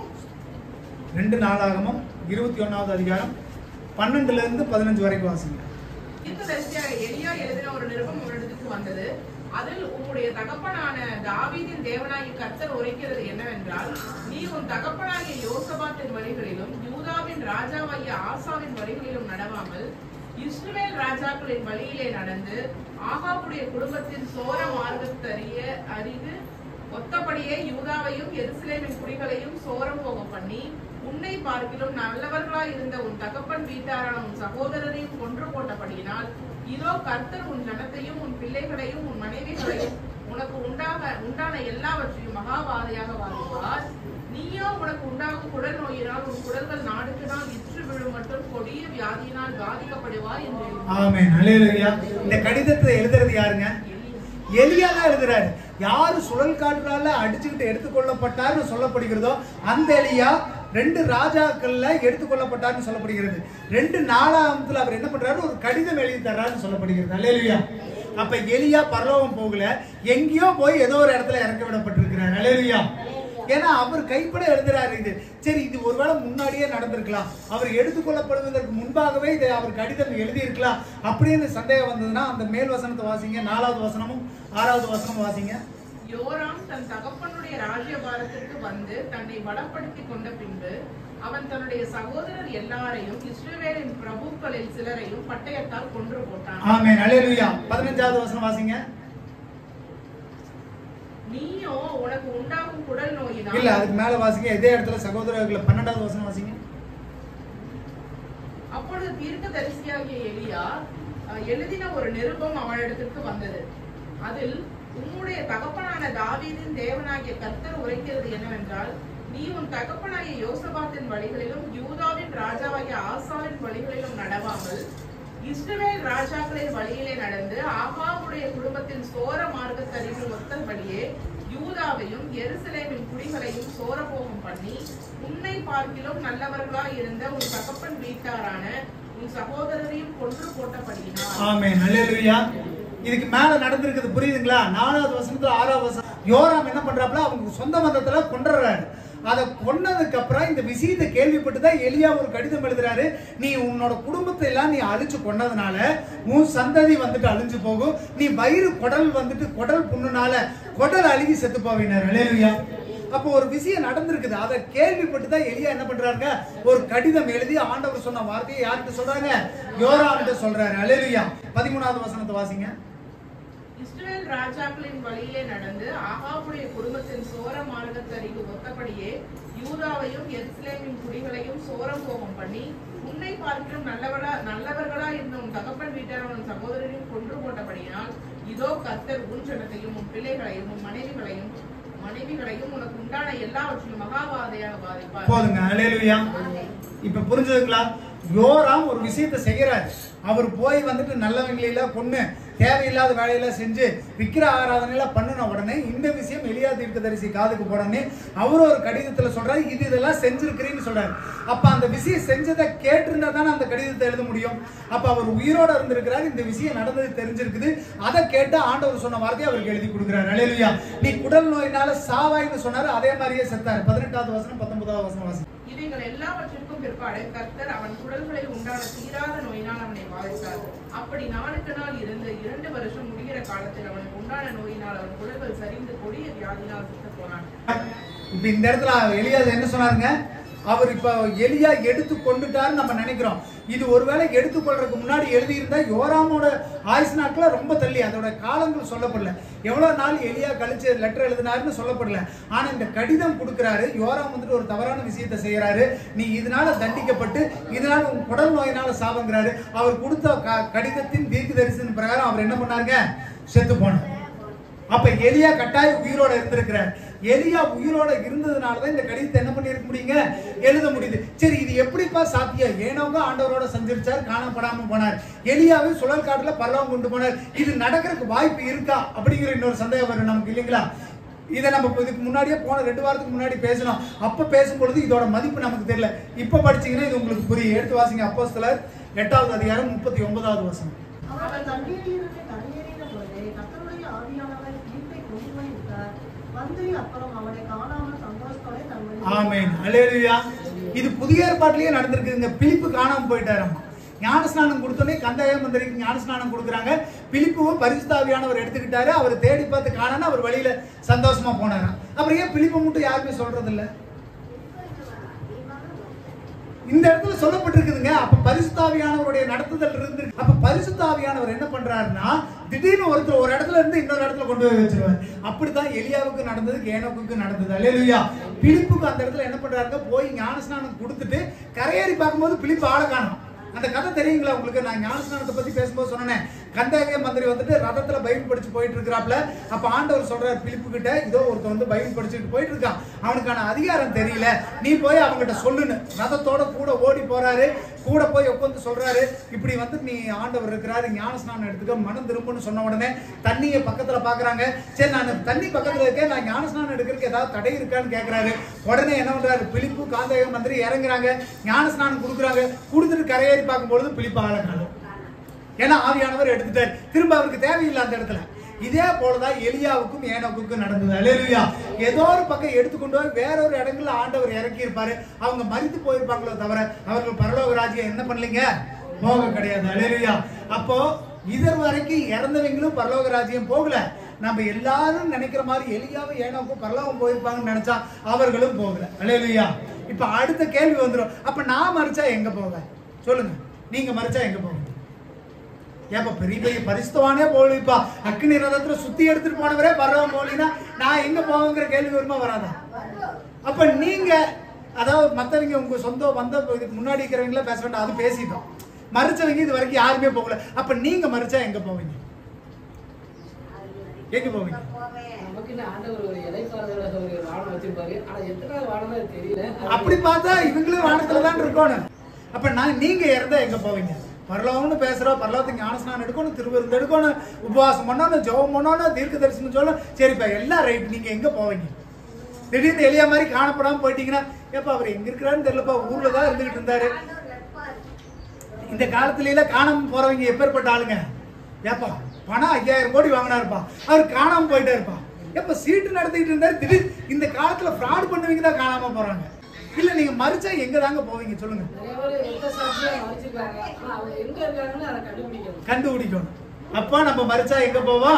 ரெண்டு நாளாகமும் இருபத்தி ஒன்னாவது அதிகாரம் பன்னெண்டுல இருந்து பதினஞ்சு வரைக்கும் வாசிங்க தீர்க்கதரிசியாக எலியா எழுதின ஒரு நிருபம் உன்னிடத்துக்கு வந்தது அதில் உம்முடைய தகப்பனான தாவீதின் தேவனாகிய கர்த்தர் உரைக்கிறது என்னவென்றால் நீ உன் தகப்பனாகிய யோசபாத்தின் வழிகளிலும் யூதாவின் ராஜாவாகிய ஆசாவின் வழிகளிலும் நடவாமல் இஸ்ரவேல் ராஜாக்களின் வழியிலே நடந்து ஆகாவுடைய குடும்பத்தின் சோர மார்க்கத்தறிய அறிந்து ஒத்தபடியே யூதாவையும் எருசலேமின் குடிகளையும் சோரம் போக பண்ணி உன்னை பார்க்கிலும் நல்லவர்களாய் இருந்த உன் தகப்பன் வீட்டாரான உன் சகோதரரையும் கொன்று போட்டபடியினால் இதோ கர்த்தர் உன் ஜனத்தையும் உன் பிள்ளைகளையும் உன் மனைவிகளையும் உனக்கு உண்டாக உண்டான எல்லாவற்றையும் மகாவாதையாக வாழ்வார் நீயோ உனக்கு உண்டாகும் குடல் நோயினால் உன் குடல்கள் நாடுக்கு நாள் இற்று விழும் மற்றும் கொடிய வியாதியினால் பாதிக்கப்படுவாய் என்று எழுதினார். ஆமென் ஹalleluya இந்த கடிதத்தை எழுதுறது யாருங்க எலியா தான் எழுதுறாரு யாரு சுழல் காற்றால அடிச்சுக்கிட்டு எடுத்துக்கொள்ளப்பட்டார்னு சொல்லப்படுகிறதோ அந்த எலியா ரெண்டு ராஜாக்கள்ல எடுத்துக்கொள்ளப்பட்டார்னு சொல்லப்படுகிறது ரெண்டு நாலாமத்துல அவர் என்ன பண்றாரு ஒரு கடிதம் எழுதி தர்றாருன்னு சொல்லப்படுகிறது அல்லேலுயா அப்ப எலியா பரலோகம் போகல எங்கேயோ போய் ஏதோ ஒரு இடத்துல இறக்க விடப்பட்டிருக்கிறார் அல்லேலுயா ஏன்னா அவர் கைப்பட எழுதுறாரு இது சரி இது ஒருவேளை முன்னாடியே நடந்திருக்கலாம் அவர் எடுத்துக்கொள்ளப்படுவதற்கு முன்பாகவே இதை அவர் கடிதம் எழுதியிருக்கலாம் அப்படின்னு சந்தேகம் வந்ததுன்னா அந்த மேல் வசனத்தை வாசிங்க நாலாவது வசனமும் ஆறாவது வசனமும் வாசிங்க யோராம் தன் தகப்பனுடைய ராஜ்யபாரத்திற்கு வந்து தன்னை பலப்படுத்தி கொண்ட பின்பு அவன் தன்னுடைய சகோதரர் எல்லாரையும் இஸ்ரவேலின் பிரபுக்களில் சிலரையும் பட்டயத்தால் கொன்று போட்டான் ஆமென் அல்லேலூயா பதினஞ்சாவது வசனம் வாசிங்க நீயோ உனக்கு உண்டாகும் குடல் இல்ல நோயினால் அதுக்கு மேல வாசிங்க இதே இடத்துல சகோதரர்களை பன்னெண்டாவது வசனம் வாசிங்க அப்பொழுது தீர்க்கதரிசியாகிய எலியா அஹ், எழுதின ஒரு நிருபம் அவனிடத்திற்கு வந்தது அதில் உம்முடைய தகப்பனான தாவீதின் தேவனாகிய கர்த்தர் உரைக்கிறது என்னவென்றால் நீ உன் தகப்பனாகிய யோசபாத்தின் வழிகளிலும் யூதாவின் ராஜாவாகிய ஆசாவின் வழிகளிலும் நடவாமல் இஸ்ரவேல் ராஜாக்களின் வழியிலே நடந்து ஆகாவுடைய குடும்பத்தின் சோர மார்க்கத்தறிவு ஒத்தபடியே யூதாவையும் எருசலேமின் குடிகளையும் சோரபோகம் பண்ணி உன்னை பார்க்கிலும் நல்லவர்களாய் இருந்த உன் தகப்பன் வீட்டாரான உன் சகோதரரையும் கொன்று போட்டபடியினால் ஆமென் அல்லேலூயா இதுக்கு மேல நடந்திருக்குது புரியுதுங்களா நாலாவது வசனத்துல ஆறாவது வசனம் யோராம் என்ன பண்றாப்புல அவங்க சொந்த மதத்துல கொண்டுறாரு அதை கொன்னதுக்கு அப்புறம் இந்த விஷயத்தை கேள்விப்பட்டு தான் எலியா ஒரு கடிதம் எழுதுறாரு நீ உன்னோட குடும்பத்தை எல்லாம் நீ அழிச்சு கொன்னதுனால உன் சந்ததி வந்துட்டு அழிஞ்சு போகும் நீ வயிறு குடல் வந்துட்டு குடல் புண்ணுனால குடல் அழுகி செத்து போவினார் அலேலுயா அப்போ ஒரு விஷயம் நடந்திருக்குது அதை கேள்விப்பட்டு தான் எலியா என்ன பண்றாங்க ஒரு கடிதம் எழுதி ஆண்டவர் சொன்ன வார்த்தையை யார்கிட்ட சொல்றாங்க யோராம்கிட்ட சொல்றாரு அலேலுயா பதிமூணாவது வசனத்தை வாசிங்க இஸ்ரவேல் ராஜாக்களின் வழியிலே நடந்து ஆகாவுடைய குடும்பத்தின் சோர மார்க்கத்தறிவு ஒத்தபடியே யூதாவையும் எருசலேமின் குடிகளையும் சோரம் போகம் பண்ணி உன்னை பார்க்கிலும் நல்லவளா நல்லவர்களா இருந்த உன் தகப்பன் வீட்டார் உன் சகோதரரையும் கொன்று போட்டபடியினால் இதோ கர்த்தர் உன் ஜனத்தையும் உன் பிள்ளைகளையும் உன் மனைவிகளையும் மனைவிகளையும் உனக்கு உண்டான எல்லாவற்றிலும் மகாபாதையாக பாதிப்பார் போதுங்க அலேலுயா இப்ப புரிஞ்சதுங்களா யோராம் ஒரு விஷயத்தை செய்யறாரு அவர் போய் வந்துட்டு நல்லவங்களெல்லாம் கொன்னு தேவையில்லாத வேலையெல்லாம் செஞ்சு விக்கிர ஆராதனையெல்லாம் பண்ணின உடனே இந்த விஷயம் எலியா தீர்க்கதரிசி காதுக்கு போடனே அவர் ஒரு கடிதத்துல சொல்றாரு இது இதெல்லாம் செஞ்சிருக்கிறேன்னு சொல்றாரு அப்ப அந்த விஷயம் செஞ்சதை கேட்டிருந்தா தானே அந்த கடிதத்தை எழுத முடியும் அப்ப அவர் உயிரோட இருந்திருக்கிறார் இந்த விஷயம் நடந்தது தெரிஞ்சிருக்குது அதை கேட்டு ஆண்டவர் சொன்ன வார்த்தையை அவருக்கு எழுதி கொடுக்குறாரு அலேலுயா நீ குடல் நோயினால சாவாய்ன்னு சொன்னாரு அதே மாதிரியே செத்தாரு பதினெட்டாவது வசனம் பத்தொன்பதாவது வசனம் வாசி இவைகள் எல்லாவற்றிற்கும் பிற்பாடு கர்த்தர் அவன் குடல்களில் உண்டான தீராத நோயினால் அவனை பாதித்தார் அப்படி நாளுக்கு நாள் இருந்து இரண்டு வருஷம் முடிகிற காலத்தில் அவனுக்கு உண்டான நோயினால் அவன் குடல்கள் சரிந்து கொடிய வியாதினால் செத்து போனான் இப்ப இந்த இடத்துல எலியா என்ன சொன்னாருங்க அவர் இப்ப எலியா எடுத்து கொண்டுட்டாருன்னு நம்ம நினைக்கிறோம் இது ஒருவேளை எடுத்துக்கொள்றதுக்கு முன்னாடி எழுதியிருந்தா யோராமோட ஆயுசு நாட்கள ரொம்ப தள்ளி அதோட காலங்கள் சொல்லப்படல எவ்வளவு நாள் எலியா கழிச்சு லெட்டர் எழுதினாருன்னு சொல்லப்படல ஆனா இந்த கடிதம் கொடுக்கிறாரு யோராம் வந்துட்டு ஒரு தவறான விஷயத்தை செய்யறாரு நீ இதனால தண்டிக்கப்பட்டு இதனால உன் குடல் நோயினால சாபங்கிறாரு அவர் கொடுத்த க- கடிதத்தின் தீர்க்கு தரிசன பிரகாரம் அவர் என்ன பண்ணாருங்க செத்து போனார் அப்ப எலியா கட்டாயம் உயிரோட இருந்திருக்கிறார் எலியா உயிரோட இருந்ததுனால தான் இந்த கடிதத்தை என்ன பண்ணிருக்க முடியுங்க எழுத முடியுது சரி இது எப்படிப்பா சாத்தியம் ஏனோங்க ஆண்டவரோட சந்திரிச்சார் காணப்படாம போனார் எலியாவை சுழல் காட்டுல பரலவம் கொண்டு போனார் இது நடக்கிறதுக்கு வாய்ப்பு இருக்கா அப்படிங்கிற இன்னொரு சந்தேகம் வரும் நமக்கு இல்லைங்களா இதை நம்ம இப்ப இதுக்கு முன்னாடியே போன ரெண்டு வாரத்துக்கு முன்னாடி பேசணும் அப்ப பேசும்பொழுது இதோட மதிப்பு நமக்கு தெரியல இப்ப படிச்சீங்கன்னா இது உங்களுக்கு புரியும் எடுத்து வாசிங்க அப்போஸ்தலர் எட்டாவது அதிகாரம் முப்பத்தி ஒன்பதாவது வசனம் அவர்கள் தண்ணீரிலிருந்து கரையேறின பொழுது கர்த்தருடைய ஆவியானவர் பிலிப்பை கொண்டு போய் விட்டார் மந்திரி அப்புறம் அவனை காணாமல் சந்தோஷத்தோட தங்கள் ஆமென் அல்லேலூயா இது புதிய ஏற்பாட்டிலேயே நடந்திருக்குதுங்க பிலிப்பு காணாம போயிட்டாராம் ஞானஸ்நானம் கொடுத்தோன்னே கந்தாய மந்திரிக்கு ஞானஸ்நானம் கொடுக்குறாங்க பிலிப்புவும் பரிசுத்தாவியானவர் எடுத்துக்கிட்டாரு அவர் தேடி பார்த்து காணான்னு அவர் வழியில சந்தோஷமா போனாராம் அப்புறம் ஏன் பிலிப்பை மட்டும் யாருமே சொல்றது இல்ல இந்த இடத்துல சொல்லப்பட்டிருக்குதுங்க அப்ப பரிசுத்தாவியானவருடைய நடத்துதல் இருந்து அப்ப பரிசுத்தாவியானவர் என்ன பண்றாருன்னா திடீர்னு ஒருத்தர் ஒரு இடத்துல இருந்து இன்னொரு இடத்துல கொண்டு போய் வச்சிருவார் அப்படித்தான் எலியாவுக்கு நடந்தது ஏனோக்குக்கு நடந்தது அல்லேலூயா பிலிப்புக்கு அந்த இடத்துல என்ன பண்றாருங்க போய் ஞானஸ்நானம் கொடுத்துட்டு கரையேறி பார்க்கும்போது பிலிப்பு ஆளை காணும் அந்த கதை தெரியுங்களா உங்களுக்கு நான் ஞானஸ்நானத்தை பத்தி பேசும்போது சொன்னேன் கந்தாகிய மந்திரி வந்துட்டு ரதத்துல பைபிள் படிச்சு போயிட்டு இருக்கிறாப்ல அப்ப ஆண்டவர் சொல்றாரு பிலிப்பு கிட்ட இதோ ஒருத்தன் வந்து பைபிள் படிச்சுட்டு போயிட்டு இருக்கான் அவனுக்கான அதிகாரம் தெரியல நீ போய் அவங்ககிட்ட சொல்லுன்னு ரதத்தோட கூட ஓடி போறாரு கூட போய் உட்காந்து சொல்றாரு இப்படி வந்து நீ ஆண்டவர் இருக்கிறாரு ஞானஸ்நானம் எடுத்துக்க மனம் திரும்புன்னு சொன்ன உடனே தண்ணியை பக்கத்துல பாக்குறாங்க சரி நான் தண்ணி பக்கத்துல இருக்கேன் நான் ஞானஸ்நானம் எடுக்கிறதுக்கு ஏதாவது தடை இருக்கான்னு கேக்குறாரு உடனே என்ன பண்றாரு பிலிப்பு காந்தக மந்திரி இறங்குறாங்க ஞானஸ்நானம் கொடுக்குறாங்க கொடுத்துட்டு கரையேறி பார்க்கும்பொழுது பிலிப்பு ஆள காணும் ஏன்னா ஆவியானவர் எடுத்துட்டார் திரும்ப அவருக்கு தேவையில்லை அந்த இடத்துல இதே போலதான் எலியாவுக்கும் ஏனோக்குக்கும் நடந்தது அலேலுயா ஏதோ ஒரு பக்கம் எடுத்துக்கொண்டு போய் வேற ஒரு இடங்கள்ல ஆண்டவர் இறக்கி இருப்பாரு அவங்க மறித்து போயிருப்பாங்களோ தவிர அவர்கள் பரலோக ராஜ்யம் என்ன பண்ணலீங்க போக கிடையாது அலேலுயா அப்போ இதர் வரைக்கும் இறந்தவங்களும் பரலோக ராஜ்யம் போகல நம்ம எல்லாரும் நினைக்கிற மாதிரி எலியாவும் ஏனோக்கும் பரலோகம் போயிருப்பாங்கன்னு நினைச்சா அவர்களும் போகல அலேலுயா இப்ப அடுத்த கேள்வி வந்துடும் அப்ப நான் மறிச்சா எங்க போவேன் சொல்லுங்க நீங்க மறிச்சா எங்க போவீங்க ஏப்பா பெரிய பெரிய பரிசுத்தவானே போகலிப்பா அக்னி ரதத்துல சுத்தி எடுத்துட்டு போனவரே பரவம் போலினா நான் எங்க போவேங்கிற கேள்வி வருமா வராதா அப்ப நீங்க அதாவது மத்தவங்க உங்க சொந்த வந்த இதுக்கு முன்னாடி இருக்கிறவங்கள பேச வேண்டாம் அது பேசிட்டோம் மறிச்சவங்க இது வரைக்கும் யாருமே போகல அப்ப நீங்க மறிச்சா எங்க போவீங்க எங்க போவீங்க நமக்கு என்ன ஆண்டவர் ஒரு இலைப்பாறுதல ஒரு வானம் வச்சிருப்பாரு ஆனா எத்தனை வானம் தான் தெரியல அது- அப்படி பார்த்தா இவங்களும் வானத்துல தான் இருக்கணும் அப்ப நான் நீங்க இறந்தா எங்க போவீங்க பரலோகம்னு பேசுறோம் பரலோகத்துக்கு ஞானஸ்நானம் எடுக்கணும் திருவிருந்து எடுக்கணும் உபவாசம் பண்ணணும் ஜெபம் பண்ணணும் தீர்க்க தரிசனம் சொல்லணும் சரிப்பா எல்லாம் ரைட் நீங்க எங்க போவீங்க திடீர்னு எளிய மாதிரி காணப்படாம போயிட்டீங்கன்னா ஏப்பா அவர் எங்க இருக்கிறாருன்னு தெரியலப்பா ஊர்ல தான் இருந்துகிட்டு இருந்தாரு இந்த காலத்துல எல்லாம் காணாம போறவங்க எப்பேற்பட்ட ஆளுங்க ஏப்பா பணம் ஐயாயிரம் கோடி வாங்கினாருப்பா அவர் காணாம போயிட்டே இருப்பா எப்ப சீட்டு நடத்திட்டு இருந்தாரு திடீர் இந்த காலத்துல ஃப்ராட் பண்ணுவீங்க தான் காணாம போறாங்க இல்ல நீங்க மறிச்சா எங்க தாங்க போவீங்க சொல்லுங்க நிறைய பேர் எந்த சாட்சியா மறைச்சிருக்காங்க ஆனா அவங்க எங்க இருக்காங்கன்னு அதை கண்டுபிடிக்கணும் கண்டுபிடிக்கணும் அப்பா நம்ம மறிச்சா எங்க போவோம்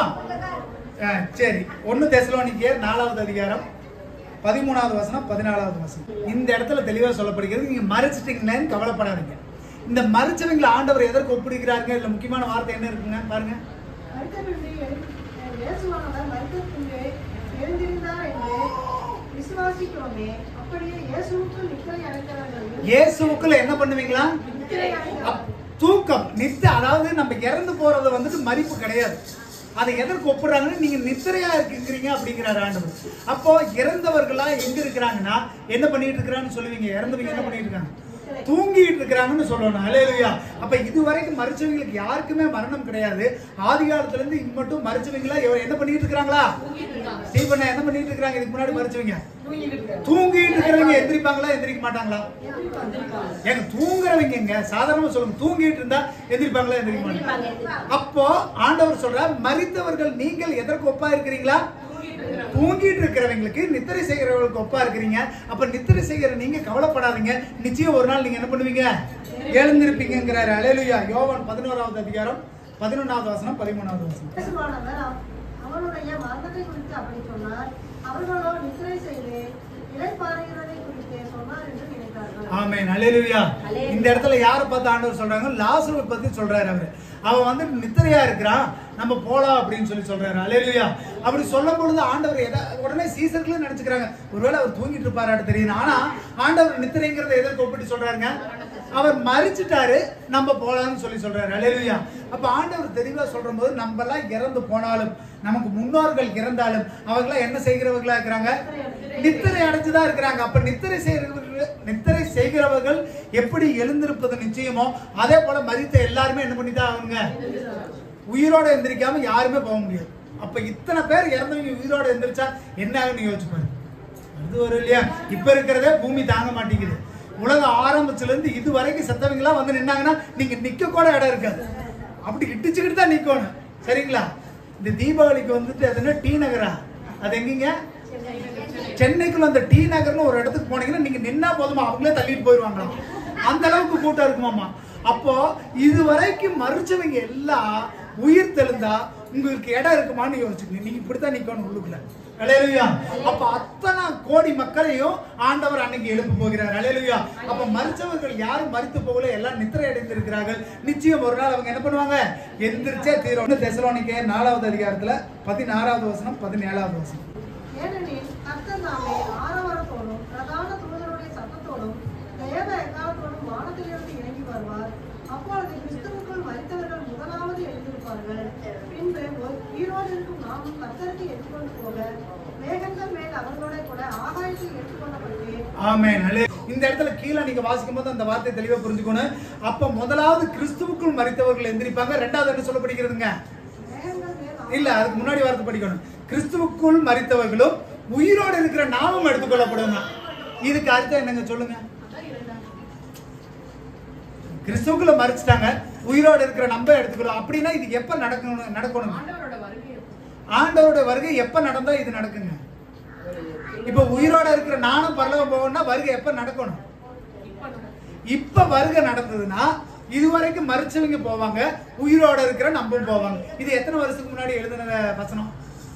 ஆ, சரி ஒன்னு தெசலோனிக்கேர் நாலாவது அதிகாரம் பதிமூணாவது வசனம் பதினாலாவது வசனம் இந்த இடத்துல தெளிவா சொல்லப்படுகிறது நீங்க மறிச்சிட்டீங்களேன்னு கவலைப்படாதீங்க இந்த மறிச்சவங்களை ஆண்டவர் எதற்கு ஒப்பிடுகிறாருங்க இதுல முக்கியமான வார்த்தை என்ன இருக்குங்க பாருங்க மரித்த பின்பு எழு- இயேசுவானவர் மரித்த பின்பு எழுந்திருந்தார் என்று விசுவாசிக்கிறோமே அப்படியே இயேசுவுக்குள் நித்திரை அடைந்தவர்கள் இயேசுவுக்குள்ள என்ன பண்ணுவீங்களா நித்திரை அடைந்தவர்கள் அப்- தூக்கம் நித்த அதாவது நம்ம இறந்து போறது வந்துட்டு மதிப்பு கிடையாது அதை எதற்கு ஒப்புறாங்கன்னு நீங்க நித்திரையா இருக்கிறீங்க அப்படிங்கிறாரு ஆண்டவர் அப்போ இறந்தவர்களா எங்க இருக்கிறாங்கன்னா என்ன பண்ணிட்டு இருக்கிறான்னு சொல்லுவீங்க இறந்தவங்க என்ன பண்ணிட்டு இருக்காங்க தூங்கிட்டு இருக்கிறாங்கன்னு சொல்லணும் அலையலுயா அப்ப இதுவரைக்கும் மறிச்சவங்களுக்கு யாருக்குமே மரணம் கிடையாது ஆதி காலத்துல இருந்து இங்க மட்டும் மறிச்சவங்களா இவர் என்ன பண்ணிட்டு இருக்கிறாங்களா ஸ்டீபன் என்ன பண்ணிட்டு இருக்காங்க இதுக்கு முன்னாடி மறிச்சவங்க தூங்கிட்டு இருக்காங்க தூங்கிட்டு இருக்கிறவங்க எந்திரிப்பாங்களா எந்திரிக்க மாட்டாங்களா ஏங்க தூங்குறவங்க எங்க சாதாரணமா சொல்லுங்க தூங்கிட்டு இருந்தா எந்திரிப்பாங்களா எந்திரிக்க மாட்டாங்க அப்போ ஆண்டவர் சொல்ற மரித்தவர்கள் நீங்கள் எதற்கு ஒப்பா இருக்கிறீங்களா தூங்கிட்டு இருக்கிறவங்களுக்கு நித்திரை செய்கிறவங்களுக்கு ஒப்பா இருக்கிறீங்க அப்ப நித்திரை செய்கிற நீங்க கவலைப்படாதீங்க நிச்சயம் ஒரு நாள் நீங்க என்ன பண்ணுவீங்க எழுந்திருப்பீங்கிறாரு அலேலுயா யோவான் பதினோராவது அதிகாரம் பதினொன்னாவது வசனம் பதிமூணாவது வசனம் இயேசுவானவர் அவ- அவனுடைய மரணத்தை குறித்து அப்படி சொன்னார் அவர்களோ நித்திரை செய்து இளைப்பாறுகிறதை குறித்து சொன்னார் என்று நினைத்தார்கள் ஆமென் அல்லேலூயா இந்த இடத்துல யாரை பார்த்து ஆண்டவர் சொல்றாங்க லாசருவை பத்தி சொல்றாரு அவரு அவன் வந்து நித்திரையா இருக்கிறான் நம்ம போலாம் அப்படின்னு சொல்லி சொல்றாரு அல்லேலூயா அப்படி சொல்லும் பொழுது ஆண்டவர் எதை உடனே சீசர்களும் நினைச்சுக்கிறாங்க ஒருவேளை அவர் தூங்கிட்டு இருப்பாராட்டு தெரியும் ஆனா ஆண்டவர் நித்திரைங்கிறத எதற்கு ஒப்பிட்டு சொல்றாருங்க அவர் மறிச்சிட்டாரு நம்ம போலாம்னு சொல்லி சொல்றாரு அல்லேலூயா அப்ப ஆண்டவர் தெளிவா சொல்ற போது நம்ம எல்லாம் இறந்து போனாலும் நமக்கு முன்னோர்கள் இறந்தாலும் அவங்களாம் என்ன செய்கிறவர்களா இருக்கிறாங்க நித்திரை அடைஞ்சுதான் இருக்கிறாங்க அப்ப நித்திரை செய்கிறவர்கள் நித்திரை செய்கிறவர்கள் எப்படி எழுந்திருப்பது நிச்சயமோ அதே போல மதித்த எல்லாருமே என்ன பண்ணிதான் அவங்க உயிரோட எந்திரிக்காம யாருமே போக முடியாது அப்ப இத்தனை பேர் இறந்தவங்க உயிரோட எந்திரிச்சா என்ன ஆகுன்னு யோசிச்சு பாரு அது வரும் இல்லையா இப்ப இருக்கிறதே பூமி தாங்க மாட்டேங்குது உலகம் ஆரம்பிச்சுல இருந்து இது வரைக்கும் செத்தவங்களாம் வந்து நின்னாங்கன்னா நீங்க நிக்க கூட இடம் இருக்காது அப்படி இடிச்சுக்கிட்டு தான் நிக்கணும் சரிங்களா இந்த தீபாவளிக்கு வந்துட்டு அது என்ன டி நகரா அது எங்கீங்க சென்னைக்குள்ள அந்த டி நகர்னு ஒரு இடத்துக்கு போனீங்கன்னா நீங்க நின்னா போதுமா அவங்களே தள்ளிட்டு போயிடுவாங்களாம் அந்த அளவுக்கு கூட்டம் இருக்குமாமா அப்போ இது வரைக்கும் மறிச்சவங்க எல்லாம் உயிர் தெழுந்தா உங்களுக்கு இடம் இருக்குமான்னு யோசிச்சுக்கணும் நீங்க இப்படித்தான் நிக்கணும் உள்ளுக்குள்ள அலையலுயா அப்ப அத்தனை கோடி மக்களையும் ஆண்டவர் அன்னைக்கு எழுப்ப போகிறார் அலையலுயா அப்ப மறிச்சவர்கள் யாரும் மறித்து போகல எல்லாம் நித்திரை அடைந்திருக்கிறார்கள் நிச்சயம் ஒரு நாள் அவங்க என்ன பண்ணுவாங்க எந்திரிச்சே தீரும் தெசலோனிக்கே நாலாவது அதிகாரத்துல பதினாறாவது வசனம் பதினேழாவது வசனம் ஏனெனில் கர்த்தர் தாமே ஆரவாரத்தோடும் பிரதான தூதருடைய சத்தத்தோடும் தேவ எக்காலத்தோடும் வானத்திலிருந்து இறங்கி வருவார் அப்பொழுது கிறிஸ்துவுக்குள் மரித்தவர்கள் முதலாவது எழுந்திருப்பார்கள் பின்பு ஒரு- உயிரோடு இருக்கும் நாமும் கர்த்தருக்கு எடுத்துக்கொண்டு போக மேகங்கள் மேல் அவர்களோட கூட ஆகாயத்தில் எடுத்துக்கொள்ளப்பட்டு ஆமென் அல்லே- இந்த இடத்துல கீழே நீங்க வாசிக்கும் போது அந்த வார்த்தை தெளிவா புரிஞ்சுக்கணும் அப்ப முதலாவது கிறிஸ்துவுக்குள் மறித்தவர்கள் எந்திரிப்பாங்க ரெண்டாவது என்ன சொல்லப்படுகிறதுங்க மேகங்கள் மேல் இல்ல அதுக்கு முன்னாடி வார்த்தை படிக்கணும் கிறிஸ்துவுக்குள் மறித்தவர்களும் உயிரோடு இருக்கிற நாமும் எடுத்துக்கொள்ளப்படுங்க இதுக்கு அர்த்தம் என்னங்க சொல்லுங்க கிறிஸ்துவுக்குள்ள மறிச்சிட்டாங்க உயிரோடு இருக்கிற நம்ம எடுத்துக்கிறோம் அப்படின்னா இது எப்ப நடக்கணும் நடக்கணும் ஆண்டவரோட வருகை எப்போ? ஆண்டவருடைய வருகை எப்ப நடந்தா இது நடக்குங்க இப்ப உயிரோட இருக்கிற நானும் பரலோகம் போகணும்னா வருகை எப்ப நடக்கணும் இப்ப வருகை நடந்ததுன்னா இதுவரைக்கும் மறிச்சவங்க போவாங்க உயிரோட இருக்கிற நம்பும் போவாங்க இது எத்தனை வருஷத்துக்கு முன்னாடி எழுதின வசனம்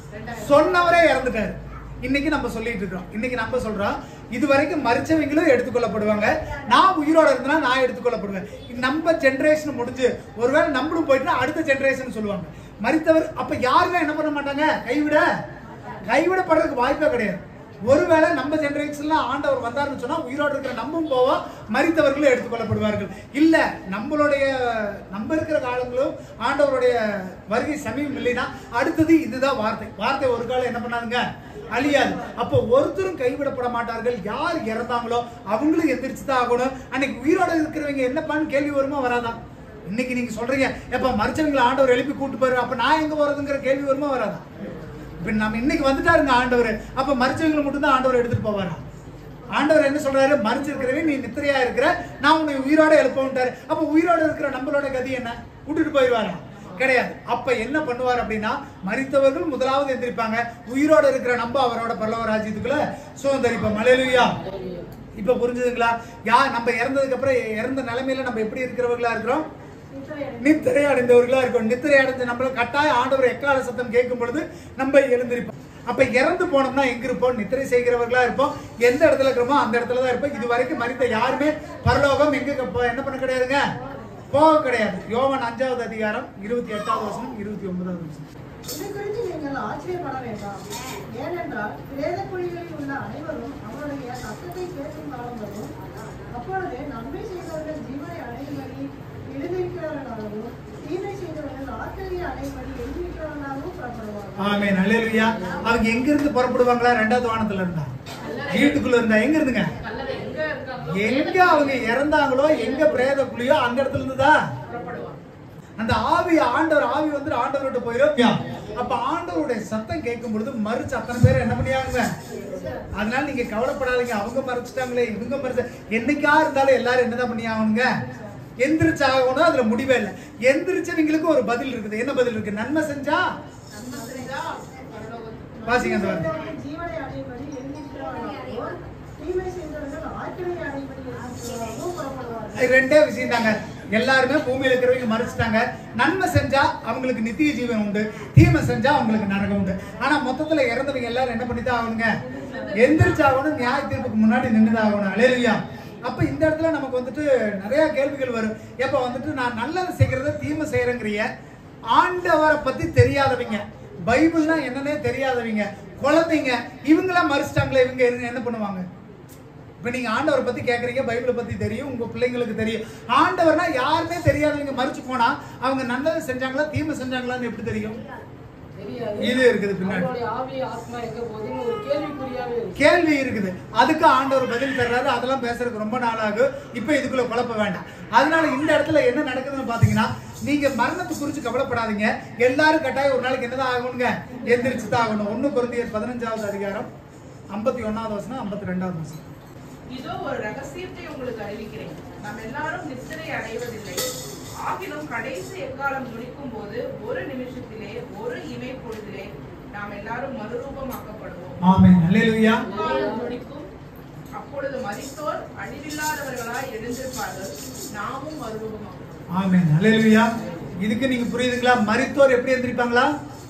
சொன்னவரே இறந்துட்டாரு இன்னைக்கு நம்ம சொல்லிட்டு இருக்கோம் இன்னைக்கு நம்ம சொல்றோம் இது வரைக்கும் மறிச்சவங்களும் எடுத்துக்கொள்ளப்படுவாங்க நான் உயிரோட இருந்தா நான் எடுத்துக்கொள்ளப்படுவேன் நம்ம ஜெனரேஷன் முடிஞ்சு ஒருவேளை நம்மளும் போயிட்டுனா அடுத்த ஜெனரேஷன் சொல்லுவாங்க மறித்தவர் அப்ப யாருமே என்ன பண்ண மாட்டாங்க கைவிட கைவிடப்படுறதுக்கு வாய்ப்பே கிடையாது ஒருவேளை நம்ம ஜெனரேஷன்ல ஆண்டவர் வந்தாருன்னு சொன்னா உயிரோடு இருக்கிற நம்மும் போவோம் மறித்தவர்களும் எடுத்துக்கொள்ளப்படுவார்கள் இல்ல நம்மளுடைய நம்ம இருக்கிற காலங்களும் ஆண்டவருடைய வருகை சமயம் இல்லைன்னா அடுத்தது இதுதான் வார்த்தை வார்த்தை ஒரு காலம் என்ன பண்ணாதுங்க அழியாது அப்போ ஒருத்தரும் கைவிடப்பட மாட்டார்கள் யார் இறந்தாங்களோ அவங்களும் எந்திரிச்சு தான் ஆகணும் அன்னைக்கு உயிரோட இருக்கிறவங்க என்னப்பான்னு கேள்வி வருமா வராதா இன்னைக்கு நீங்க சொல்றீங்க எப்ப மறிச்சவங்களை ஆண்டவர் எழுப்பி கூட்டு போயிரு அப்ப நான் எங்க போறதுங்கிற கேள்வி வருமா வராதா இப்ப நம்ம இன்னைக்கு வந்துட்டாருங்க ஆண்டவர் அப்ப மறிச்சவங்களை மட்டும் தான் ஆண்டவர் எடுத்துட்டு போவாரா ஆண்டவர் என்ன சொல்றாரு மறிச்சிருக்கிறவன் நீ நித்திரையா இருக்கிற நான் உன்னை உயிரோட எழுப்பவுன்ட்டாரு அப்ப உயிரோட இருக்கிற நம்மளோட கதி என்ன விட்டுட்டு போயிடுவாரா கிடையாது அப்ப என்ன பண்ணுவார் அப்படின்னா மறித்தவர்கள் முதலாவது எந்திரிப்பாங்க உயிரோட இருக்கிற நம்ம அவரோட பரலவ ராஜ்யத்துக்குள்ள சுதந்திரிப்போம் மலையிலுயா இப்ப புரிஞ்சுதுங்களா யா நம்ம இறந்ததுக்கு அப்புறம் இறந்த நிலைமையில நம்ம எப்படி இருக்கிறவர்களா இருக்கிறோம் நித்திரை அடைந்தவர்களா இருக்கும் நித்திரை அடைஞ்ச நம்மள கட்டாய ஆண்டவர் எக்கால சத்தம் கேட்கும் பொழுது நம்ம எழுந்திருப்போம் அப்ப இறந்து போனோம்னா எங்க இருப்போம் நித்திரை செய்கிறவர்களா இருப்போம் எந்த இடத்துல இருக்கிறோமோ அந்த இடத்துல தான் இருப்போம் இது வரைக்கும் மறித்த யாருமே பரலோகம் எங்க போ- என்ன பண்ண கிடையாதுங்க போக கிடையாது யோவான் அஞ்சாவது அதிகாரம் இருபத்தி எட்டாவது வசனம் இருபத்தி ஒன்பதாவது வசனம் இதை குறித்து நீங்கள் ஆச்சரியப்பட வேண்டாம் ஏனென்றால் பிரேத குழிகளில் உள்ள அனைவரும் அவருடைய சத்தத்தை கேட்கும் காலம் வரும் அப்பொழுது நன்மை செய்தவர்கள் ஜீவனை அடையும்படி எழுதியிருக்கிறவர்களாகவும் தீமை செய்தவர்கள் ஆக்கிரியை அடையும்படி எழுதியிருக்கிறவர்களாகவும் புறப்படுவார்கள் ஆமே நல்லேலுயா அவங்க எங்க இருந்து புறப்படுவாங்களா ரெண்டாவது வானத்துல இருந்தா வீட்டுக்குள்ள இருந்தா எங்க இருந்துங்க கல்லறை எங்க இருக்காங்களோ எங்க அவங்க இறந்தாங்களோ எங்க பிரேத குழியோ அந்த இடத்துல இருந்துதா புறப்படுவாங்க அந்த ஆவி ஆண்டவர் ஆவி வந்து ஆண்டவர்கிட்ட போயிடும் அப்ப ஆண்டவருடைய சத்தம் கேட்கும் பொழுது மறுச்சு அத்தனை பேர் என்ன பண்ணியாங்க அதனால நீங்க கவலைப்படாதீங்க அவங்க மறைச்சிட்டாங்களே இவங்க மறைச்ச என்னைக்கா இருந்தாலும் எல்லாரும் என்னதான் பண்ணி ஆகணுங்க எந்திரிச்சு ஆகணும் அதுல முடிவே இல்லை எந்திரிச்சவங்களுக்கு ஒரு பதில் இருக்குது என்ன பதில் இருக்கு நன்மை செஞ்சா நன்மை செஞ்சா பரலோகத்துக்கு வாசிங்க அந்த வார்த்தை. செய்தவர்கள் ஜீவனை அடையும்படி எழுதியிருக்கிறவர்களாகவும் தீமை செய்தவர்கள் ஆக்கிரியை அடையும்படி எழுதியிருக்கிறவர்களாகவும் புறப்படுவார்கள் இது ரெண்டே விஷயம் தாங்க எல்லாருமே பூமியில இருக்கிறவங்க மறைச்சிட்டாங்க நன்மை செஞ்சா அவங்களுக்கு நித்திய ஜீவன் உண்டு தீமை செஞ்சா அவங்களுக்கு நரகம் உண்டு ஆனா மொத்தத்துல இறந்தவங்க எல்லாரும் என்ன பண்ணிதான் ஆகணுங்க எந்திரிச்சு ஆகணும் நியாய தீர்ப்புக்கு முன்னாடி நின்றுதான் ஆகணும் அலேலுயா அப்ப இந்த இடத்துல நமக்கு வந்துட்டு நிறைய கேள்விகள் வரும் எப்ப வந்துட்டு நான் நல்லது செய்யறத தீமை செய்யறேங்கிறிய ஆண்டவரை பத்தி தெரியாதவங்க பைபிள்னா என்னன்னே தெரியாதவங்க குழந்தைங்க இவங்களாம் மறிச்சிட்டாங்களே இவங்க என்ன பண்ணுவாங்க இப்ப நீங்க ஆண்டவரை பத்தி கேக்குறீங்க பைபிளை பத்தி தெரியும் உங்க பிள்ளைங்களுக்கு தெரியும் ஆண்டவர்னா யாருமே தெரியாதவங்க மறிச்சு போனா அவங்க நல்லது செஞ்சாங்களா தீமை செஞ்சாங்களான்னு எப்படி தெரியும் தெரியாது இது இருக்குது பின்னாடி. அவங்களுடைய ஆவி ஆத்மா எங்க போகுதுன்னு ஒரு கேள்விக்குறியாவே இருக்கு கேள்வி இருக்குது அதுக்கு ஆண்டவர் பதில் தர்றாரு அதெல்லாம் பேசுறதுக்கு ரொம்ப நாள் ஆகும் இப்ப இதுக்குள்ள குழப்ப வேண்டாம் அதனால இந்த இடத்துல என்ன நடக்குதுன்னு பாத்தீங்கன்னா நீங்க மரணத்தை குறிச்சு கவலைப்படாதீங்க எல்லாரும் கட்டாயம் ஒரு நாளைக்கு என்னதான் ஆகணுங்க எந்திரிச்சு தான் ஆகணும் ஒண்ணு குழந்தையர் பதினஞ்சாவது அதிகாரம் ஐம்பத்தி ஒன்னாவது வசனம் ஐம்பத்தி ரெண்டாவது வசனம் இதோ ஒரு ரகசியத்தை உங்களுக்கு அறிவிக்கிறேன் நாம் எல்லாரும் நித்திரை அடைவதில்லை ஆகிலும் கடைசி எக்காலம் துடிக்கும் போது ஒரு நிமிஷத்திலே ஒரு இமை பொழுதிலே நாம் எல்லாரும் மறுரூபமாக்கப்படுவோம் ஆமென் அல்லேலூயா எக்காலம் துடிக்கும் அப்பொழுது மரித்தோர் அழிவில்லாதவர்களாய் எழுந்திருப்பார்கள் நாமும் மறுரூபமாக்கப்படுவோம் ஆமென் அல்லேலூயா இதுக்கு நீங்க புரியுதுங்களா மரித்தோர் எப்படி எந்திரிப்பாங்களா